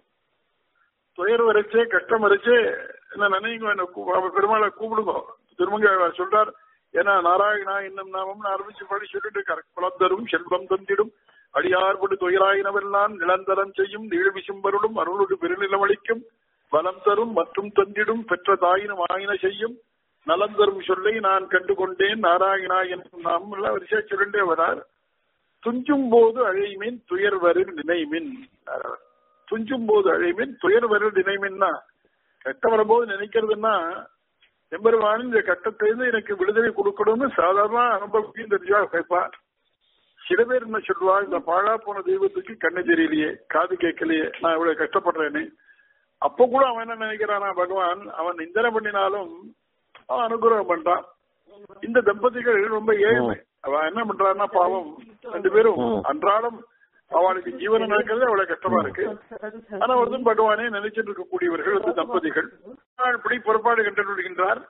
துயர் வரைச்சே கஷ்டம் வரைச்சே என்ன நினைங்க என்ன கூ- அவ பெருமாளை கூப்பிடுங்க திருமங்காழ்வார் சொல்றார் ஏன்னா நாராயணா இன்னும் நாமம் ஆரம்பிச்சு படி சொல்லிட்டு இருக்காரு குலம் தரும் செல்வம் தந்திடும் அடியார்படு துயராயினவெல்லாம் நிலந்தரம் செய்யும் நீழ்விசும்பருடும் அருளுடு பெருநிலமளிக்கும் வலம் தரும் மற்றும் தந்திடும் பெற்ற தாயினும் ஆயின செய்யும் நலம் தரும் சொல்லை நான் கண்டு கொண்டேன் நாராயணா என்னும் நாம் எல்லாம் வரிசையா சொல்லிட்டே வரார் துஞ்சும் போது அழைமின் துயர் வரில் நினைமின் துஞ்சும் போது அழைமின் துயர் வரில் நினைமின்னா கட்டம் வரும்போது நினைக்கிறதுன்னா எம்பெருமான் இந்த கட்டத்திலிருந்து எனக்கு விடுதலை கொடுக்கணும்னு சாதாரண அனுபவத்தையும் தெரிஞ்சா கேட்பா சில பேர் என்ன சொல்லுவா இந்த பாழா போன தெய்வத்துக்கு கண்ணு தெரியலையே காது கேட்கலையே நான் இவ்வளவு கஷ்டப்படுறேன்னு அப்ப கூட அவன் என்ன நினைக்கிறானா பகவான் அவன் நிந்தனை பண்ணினாலும் அவன் அனுகிரகம் பண்றான் இந்த தம்பதிகள் ரொம்ப ஏழ்மை அவன் என்ன பண்றான்னா பாவம் ரெண்டு பேரும் அன்றாடம் அவளுக்கு ஜீவனம் நடக்கிறது அவ்வளவு கஷ்டமா இருக்கு ஆனா ஒருத்தன் பகவானே நினைச்சிட்டு இருக்கக்கூடியவர்கள் இந்த தம்பதிகள் நாள் இப்படி புறப்பாடு கண்டு விடுகின்றார்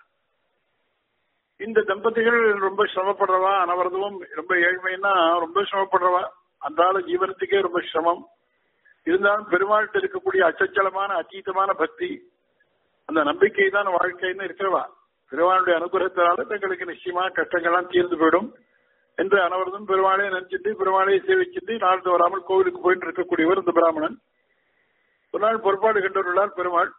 இந்த தம்பதிகள் ரொம்ப சிரமப்படுறவா அனவரதமும் ரொம்ப ஏழ்மைன்னா ரொம்ப சிரமப்படுறவா அன்றாட ஜீவனத்துக்கே ரொம்ப சிரமம் இருந்தாலும் பெருமாள்கிட்ட இருக்கக்கூடிய அச்சச்சலமான அத்தீதமான பக்தி அந்த நம்பிக்கை தான் வாழ்க்கைன்னு இருக்கிறவா பெருமாளுடைய அனுகிரகத்தினால தங்களுக்கு நிச்சயமா கஷ்டங்கள்லாம் தீர்ந்து போயிடும் என்று அனவரதும் பெருமாளை நினைச்சிட்டு பெருமாளையை சேவிச்சுட்டு நாள் வராமல் கோவிலுக்கு போயிட்டு இருக்கக்கூடியவர் இந்த பிராமணன் ஒரு நாள் பொறுப்பாடு கண்டவர்களால் பெருமாள்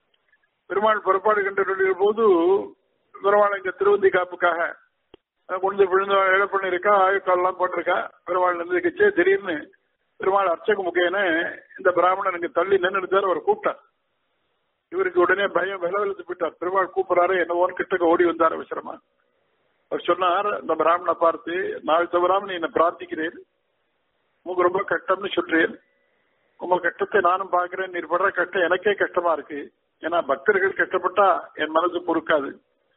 பெருமாள் பொறுப்பாடு கண்டவர்களுடைய போது பெருமாள் இங்க திருவந்தி காப்புக்காக அஹ், கொண்டு விழுந்த இழ பண்ணிருக்கா ஆயுக்காலெல்லாம் போட்டிருக்கா பெருமாள் நின்றுக்கச்சே திடீர்னு பெருமாள் அர்ச்சக முகேன இந்த பிராமணன் இங்க தள்ளி நின்று அவர் கூப்பிட்டார் இவருக்கு உடனே பயம் விலவெழுத்து போயிட்டார் பெருமாள் கூப்பிடுறாரு என்னவோன்னு கிட்டக்க ஓடி வந்தார் அவசரமா அவர் சொன்னார் இந்த பிராமணனை பார்த்து நாள் தவறாம நீ என்ன பிரார்த்திக்கிறேன் உங்களுக்கு ரொம்ப கஷ்டம்னு சொல்றேன் உங்க கஷ்டத்தை நானும் பாக்குறேன் நீர் படுற கஷ்டம் எனக்கே கஷ்டமா இருக்கு ஏன்னா பக்தர்கள் கஷ்டப்பட்டா என் மனசு பொறுக்காது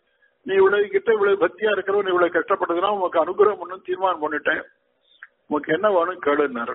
நீ இவ்வளவு கிட்ட இவ்வளவு பக்தியா இருக்கிறவன் நீ இவ்வளவு கஷ்டப்பட்டதுன்னா உனக்கு அனுகிரகம் ஒண்ணும் தீர்மானம் பண்ணிட்டேன் உனக்கு என்ன வேணும் கேளுன்னாரு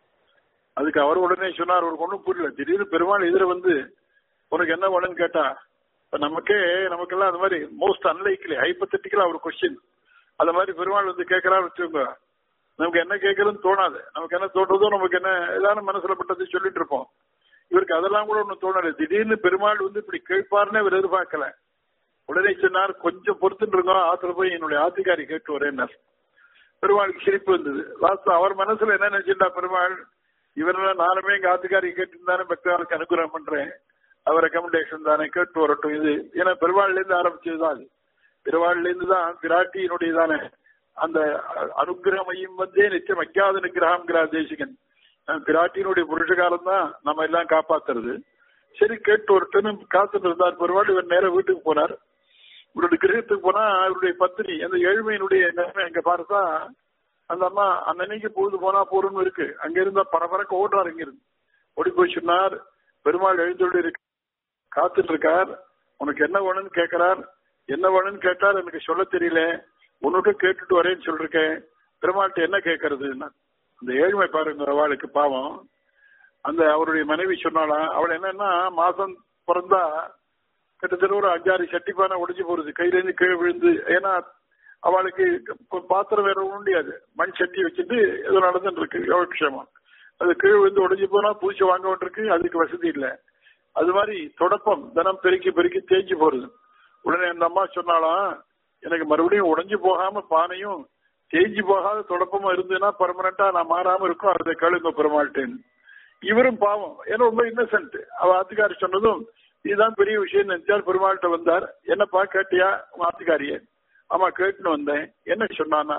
அதுக்கு அவர் உடனே சொன்னார் அவருக்கு ஒண்ணும் புரியல திடீர்னு பெருமாள் எதிர வந்து உனக்கு என்ன வேணும்னு கேட்டா இப்ப நமக்கே நமக்கெல்லாம் அந்த மாதிரி மோஸ்ட் அன்லைக்லி ஹைப்பத்தட்டிக்கலா ஒரு கொஸ்டின் அந்த மாதிரி பெருமாள் வந்து கேட்கறாரு வச்சுக்கோங்க நமக்கு என்ன கேட்கறதுன்னு தோணாது நமக்கு என்ன தோன்றதோ நமக்கு என்ன ஏதாவது மனசுல பட்டதை சொல்லிட்டு இருப்போம் இவருக்கு அதெல்லாம் கூட ஒன்னும் தோணல திடீர்னு பெருமாள் வந்து இப்படி கேட்பாருன்னு இவர் எதிர்பார்க்கல உடனே சொன்னார் கொஞ்சம் பொறுத்துட்டு இருக்கோம் ஆத்துல போய் என்னுடைய ஆத்துக்காரி கேட்டு வரேன்னார் பெருமாளுக்கு சிரிப்பு வந்தது லாஸ்ட் அவர் மனசுல என்ன நினைச்சிருந்தா பெருமாள் இவரெல்லாம் நானுமே எங்க ஆத்துக்காரி கேட்டுருந்தானே பக்தர்களுக்கு அனுகிரகம் பண்றேன் அவர் ரெக்கமெண்டேஷன் தானே கேட்டு வரட்டும் இது ஏன்னா பெருமாள்ல இருந்து ஆரம்பிச்சதுதான் அது பெருமாள்ல இருந்து தான் விராட்டியினுடைய தானே அந்த அ- அனுக்கிரகமையும் வந்தே நிச்சயம் அஜாத நிகிரகம்ங்கிறார் தேசிகன் அஹ் பிராட்டியினுடைய புருஷகாரம் தான் நம்ம எல்லாம் காப்பாத்துறது சரி கேட்டு வரட்டுன்னு காத்துட்டு இருந்தார் பெருமாள் இவர் நேரா வீட்டுக்கு போனார் இவருடைய கிரகத்துக்கு போனா அவருடைய பத்தினி அந்த ஏழ்மையினுடைய நிலைமை அங்க பார்த்தா அந்த அம்மா அன்னன்னைக்கு பொழுது போனா போறோம்னு இருக்கு அங்க இருந்தா பரபரக்க ஓடுறாரு இங்க இருந்து ஓடி போய் சொன்னார் பெருமாள் எழுந்தோடு இருக்கு காத்துட்டு இருக்கார் உனக்கு என்ன வேணும்னு கேட்கிறார் என்ன வேணும்னு கேட்டார் எனக்கு சொல்ல தெரியல உன்னிட்ட கேட்டுட்டு வரேன்னு சொல்லிருக்கேன் பெருமாள்கிட்ட என்ன கேட்கறதுன்னா அந்த ஏழ்மை பாருங்க அவளுக்கு பாவம் அந்த அவருடைய மனைவி சொன்னாலாம் அவள் என்னன்னா மாசம் பிறந்தா கிட்டத்தட்ட ஒரு அஞ்சாறு சட்டிப்பானை உடைஞ்சு போறது கையில இருந்து கீழே விழுந்து ஏன்னா அவளுக்கு இப்ப பாத்திரம் வேற ஒண்ணும் முடியாது மண் சட்டி வச்சுட்டு ஏதோ நடந்துட்டு இருக்கு யோகக்ஷேமம் அது கீழே விழுந்து உடைஞ்சு போனா பூச்சி வாங்க வேண்டியிருக்கு அதுக்கு வசதி இல்லை அது மாதிரி தொடப்பம் தினம் பெருக்கி பெருக்கி தேய்ச்சி போறது உடனே அந்த அம்மா சொன்னாலாம் எனக்கு மறுபடியும் உடைஞ்சு போகாம பானையும் தேய்ச்சி போகாத தொடப்பமா இருந்ததுன்னா பர்மனண்டா நான் மாறாம இருக்கும் அதை கேளுங்க பெருமாள்கிட்டேன் இவரும் பாவம் ஏன்னா ரொம்ப இன்னசென்ட் அவ ஆத்துக்காரி சொன்னதும் இதுதான் பெரிய விஷயம் நினைச்சார் பெருமாள்கிட்ட வந்தார் என்னப்பா கேட்டியா உன் ஆத்துக்காரிய ஆமா கேட்டுன்னு வந்தேன் என்ன சொன்னானா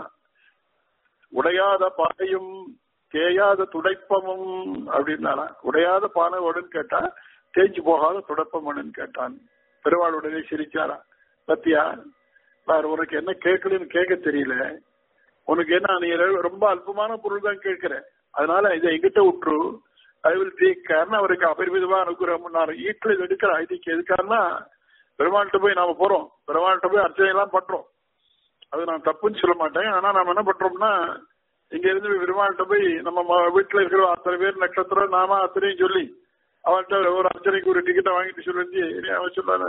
உடையாத பானையும் தேயாத துடைப்பமும் அப்படின்னானா உடையாத பானை உடன்னு கேட்டா தேய்ச்சி போகாத துடைப்பம் கேட்டான் பெருமாள் உடனே சிரிச்சாரா பத்தியா பாரு உனக்கு என்ன கேட்கலன்னு கேட்க தெரியல உனக்கு என்ன நீ ரொம்ப அல்பமான பொருள் தான் கேட்கிற அதனால இதை எங்கிட்ட விட்டுரு ஐ வில் டேக் கேர்னு அவருக்கு அபரிமிதமா அனுகிரகம் ஈட்டில் எடுக்கிற இதுக்கு எதுக்காருன்னா பெருமாள்கிட்ட போய் நாம போறோம் பெருமாள்கிட்ட போய் அர்ச்சனை எல்லாம் பண்றோம் அது நான் தப்புன்னு சொல்ல மாட்டேன் ஆனா நாம என்ன பண்றோம்னா இங்க இருந்து பெருமாள்கிட்ட போய் நம்ம வீட்டுல இருக்கிற அத்தனை பேர் நட்சத்திரம் நாம அத்தனையும் சொல்லி அவன்கிட்ட ஒரு அர்ச்சனைக்கு ஒரு டிக்கெட்டை வாங்கிட்டு சொல்லி அவன் சொன்னாரு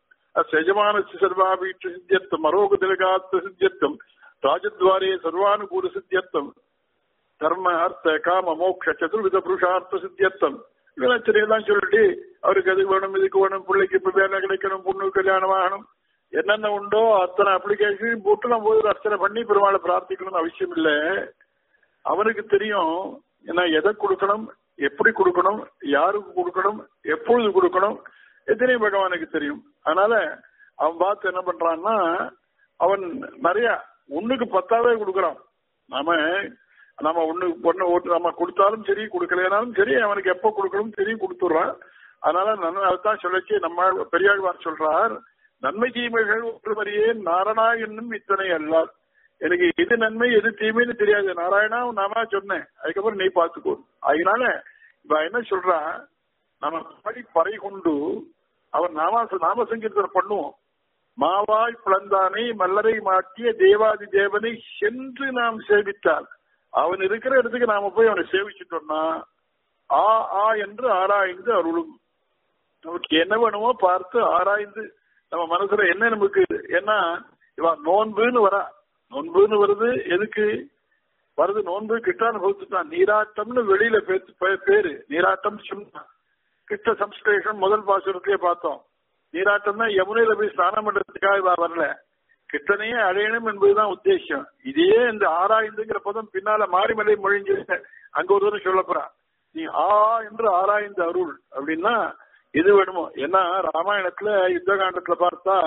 சஜமான சர்வாபீட்டு சித்தியர்த்தம் அரோக திலகாத்த சித்தியர்த்தம் ராஜத்வாரே சர்வானுகூல சித்தியர்த்தம் தர்ம அர்த்த காம மோக்ஷ சதுர்வித புருஷார்த்த சித்தியர்த்தம் இதெல்லாம் சொல்லிட்டு அவருக்கு அதுக்கு வேணும் இதுக்கு வேணும் பிள்ளைக்கு இப்ப வேலை கிடைக்கணும் பொண்ணு கல்யாணம் ஆகணும் என்னென்ன உண்டோ அத்தனை அப்ளிகேஷன் போட்டு நம்ம போய் அர்ச்சனை பண்ணி பெருமாளை பிரார்த்திக்கணும்னு அவசியம் இல்லை அவனுக்கு தெரியும் ஏன்னா எதை கொடுக்கணும் எப்படி கொடுக்கணும் யாருக்கு கொடுக்கணும் எப்பொழுது கொடுக்கணும் எத்தனை பகவானுக்கு தெரியும் அதனால அவன் பார்த்து என்ன பண்றான்னா அவன் நிறைய ஒண்ணுக்கு பத்தாவே கொடுக்கறான் நாம நம்ம ஒண்ணு பொண்ணு நம்ம கொடுத்தாலும் சரி கொடுக்கலனாலும் சரி அவனுக்கு எப்ப கொடுக்கணும் தெரியும் கொடுத்துடுறான் அதனால நன்மை அதுதான் சொல்லச்சு நம்ம பெரியாழ்வார் சொல்றார் நன்மை தீமைகள் ஒருவரையே நாரணா என்னும் இத்தனை அல்லார் எனக்கு எது நன்மை எது தீமைன்னு தெரியாது நாராயணா நானா சொன்னேன் அதுக்கப்புறம் நீ பாத்துக்கோ அதனால இவ என்ன சொல்றா நம்ம பாடி பறை கொண்டு அவர் நாம நாம சங்கீர்த்தனை பண்ணுவோம் மாவாய் பிளந்தானை மல்லரை மாட்டிய தேவாதி தேவனை சென்று நாம் சேவித்தால் அவன் இருக்கிற இடத்துக்கு நாம போய் அவனை சேவிச்சுட்டோம்னா ஆ ஆ என்று ஆராய்ந்து அருளும் நமக்கு என்ன வேணுமோ பார்த்து ஆராய்ந்து நம்ம மனசுல என்ன நமக்கு என்ன இவன் நோன்புன்னு வரா நோன்புன்னு வருது எதுக்கு வருது நோன்பு கிட்டானுபவத்துதான் நீராட்டம்னு வெளியில பேரு நீராட்டம் சொன்னா கிட்ட சம்ஸ்லேஷன் முதல் பாசுரத்திலே பார்த்தோம் நீராட்டம் தான் யமுனையில போய் ஸ்நானம் பண்றதுக்காக வரல கிட்டனையே அடையணும் என்பதுதான் உத்தேசம் இதே இந்த ஆராய்ந்துங்கிற பதம் பின்னால மாரிமலை மொழிஞ்சு அங்க ஒரு தடவை சொல்ல போறான் நீ ஆ என்று ஆராய்ந்து அருள் அப்படின்னா எது வேணுமோ ஏன்னா ராமாயணத்துல யுத்த காண்டத்துல பார்த்தா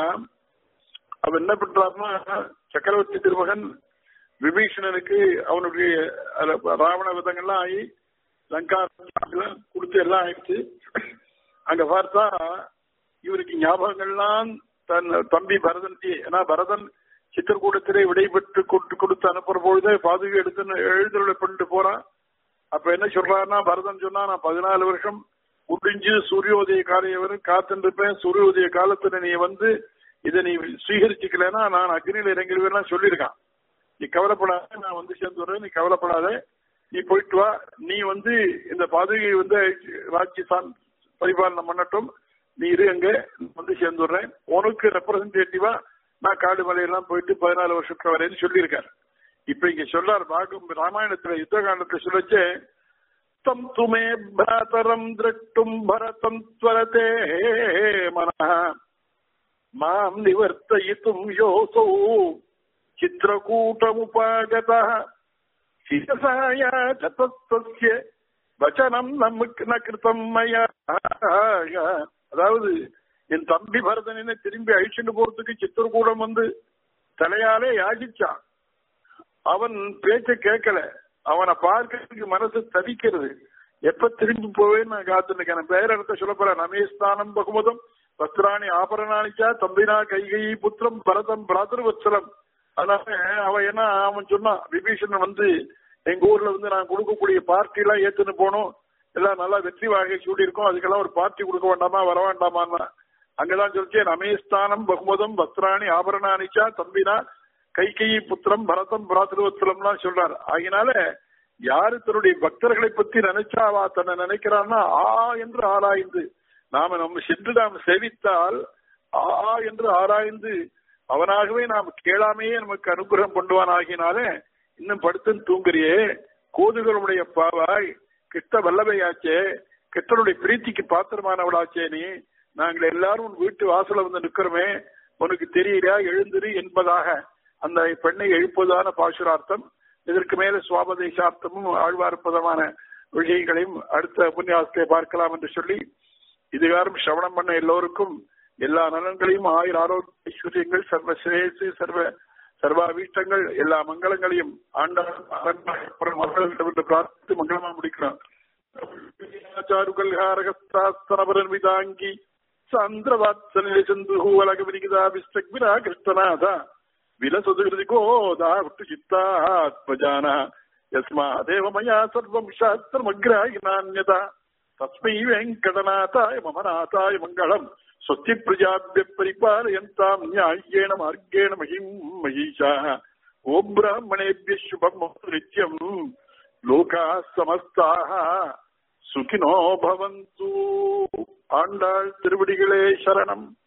அவன் என்ன பண்றாருன்னா சக்கரவர்த்தி திருமகன் விபீஷணனுக்கு அவனுடைய ராவண விதங்கள்லாம் ஆகி லங்கா கொடுத்து எல்லாம் ஆயிடுச்சு அங்க பார்த்தா இவருக்கு ஞாபகங்கள்லாம் தன் தம்பி பரதன் ஏன்னா பரதன் சித்திரக்கூடத்திலே விடைபெற்று கொண்டு கொடுத்து அனுப்புற பொழுது பாதுகை எடுத்து எழுதுருளை பண்ணிட்டு போறான் அப்ப என்ன சொல்றாருன்னா பரதன் சொன்னா நான் பதினாலு வருஷம் முடிஞ்சு சூரியோதய காலையை வரை காத்துருப்பேன் சூரியோதய காலத்துல நீ வந்து இதை நீ சுவீகரிச்சுக்கலன்னா நான் அக்னியில இறங்கிடுவேன் சொல்லியிருக்கான் நீ கவலைப்படாத நான் வந்து சேர்ந்துடுறேன் நீ கவலைப்படாத நீ போயிட்டு வா நீ வந்து இந்த பாதுகை வந்து ராஜ்யசான் பரிபாலனை பண்ணட்டும் நீ இரு அங்க வந்து சேர்ந்துடுறேன் உனக்கு ரெப்ரசன்டேட்டிவா நான் காடு மலையெல்லாம் போயிட்டு பதினாலு வருஷத்துல வரேன்னு சொல்லியிருக்காரு இப்ப இங்க சொல்றார் பாகம் ராமாயணத்துல யுத்த காண்டத்துல சொல்லச்சே தம் துமே பிராதரம் திரட்டும் பரதம் ஸ்வரத்தே மன மாம் நிவர்த்தயித்தும் யோசோ சித்திரகூட்டமுபாகத சிரசாயா தத்தஸ்ய வச்சனம் நமக்கு ந கிருத்தம் மயா அதாவது என் தம்பி பரதனை திரும்பி அழிச்சுட்டு போறதுக்கு சித்திரகூடம் வந்து தலையாலே யாசிச்சான் அவன் பேச்ச கேட்கல அவனை பார்க்கறதுக்கு மனசு தவிக்கிறது எப்ப திரும்பி போவேன்னு நான் காத்துருக்கேன் பேர இடத்த சொல்ல போறேன் நமேஸ்தானம் பகுமதம் வஸ்திராணி ஆபரணானிச்சா தம்பினா கைகை புத்திரம் பரதம் பிராதர் வத்சலம் அதனால அவன் என்ன அவன் சொன்னான் விபீஷணன் வந்து எங்க ஊர்ல வந்து நான் கொடுக்கக்கூடிய பார்ட்டி எல்லாம் ஏத்துன்னு போனோம் எல்லாம் நல்லா வெற்றி வாகை சூடி இருக்கும் அதுக்கெல்லாம் ஒரு பார்ட்டி கொடுக்க வேண்டாமா வர வேண்டாமா அங்கதான் சொல்லிச்சே நமேஸ்தானம் பகுமதம் வஸ்திராணி ஆபரணானிச்சா தம்பினா கைகை புத்திரம் பரதம் பிராத்திருவத்திரம்லாம் சொல்றாரு ஆகினால யாரு தன்னுடைய பக்தர்களை பத்தி நினைச்சாவா தன்னை நினைக்கிறான்னா ஆ என்று ஆராய்ந்து நாம நம்ம சென்று நாம் சேவித்தால் ஆ என்று ஆராய்ந்து அவனாகவே நாம் கேளாமையே நமக்கு அனுகிரகம் பண்ணுவான் ஆகினாலே இன்னும் படுத்துன்னு தூங்குறியே கோதுகளுடைய பாவாய் கிட்ட வல்லவையாச்சே கிருஷ்ணனுடைய பிரீத்திக்கு பாத்திரமானவளாச்சே நீ நாங்கள் எல்லாரும் உன் வீட்டு வாசல வந்து நிக்கிறோமே உனக்கு தெரியலையா எழுந்திரு என்பதாக அந்த பெண்ணை எழுப்புவதான பாசுரார்த்தம் இதற்கு மேல சுவாபதேசார்த்தமும் ஆழ்வார்ப்பதமான விஷயங்களையும் அடுத்த உபன்யாசத்தை பார்க்கலாம் என்று சொல்லி இதுகாரம் சிரவணம் பண்ண எல்லோருக்கும் எல்லா நலன்களையும் ஆயுர் ஆரோக்கிய ஐஸ்வர்யங்கள் சர்வ சிரேசு சர்வ சர்வாபீஷ்டங்கள் எல்லா மங்களங்களையும் ஆண்டாள் என்று பிரார்த்தித்து மங்களமா முடிக்கிறோம் చారుకల్హారగస్తాస్తనపరన్వితాంగి సాంద్రవాత్సల్య చంద్రుహూవలగవినిగిదాభిష్టగ్విరా కృష్ణనాథ విలసదుహృది గోదా చిత్తాత్మజాన యస్మాదేవ మయా సర్వం శాస్త్రమగ్రాహి నాణ్యత తస్మై వెంకటనాథాయ మమ నాథాయ మంగళం స్వస్తి ప్రజాభ్య పరిపాలయంతాం న్యాయ్యేణ మార్గేణ మహిం మహిషా ఓం బ్రాహ్మణేభ్య శుభం నిత్యం லோகா சமஸ்தாக சுகினோ பவந்து ஆண்டாள் திருவடிகளே சரணம்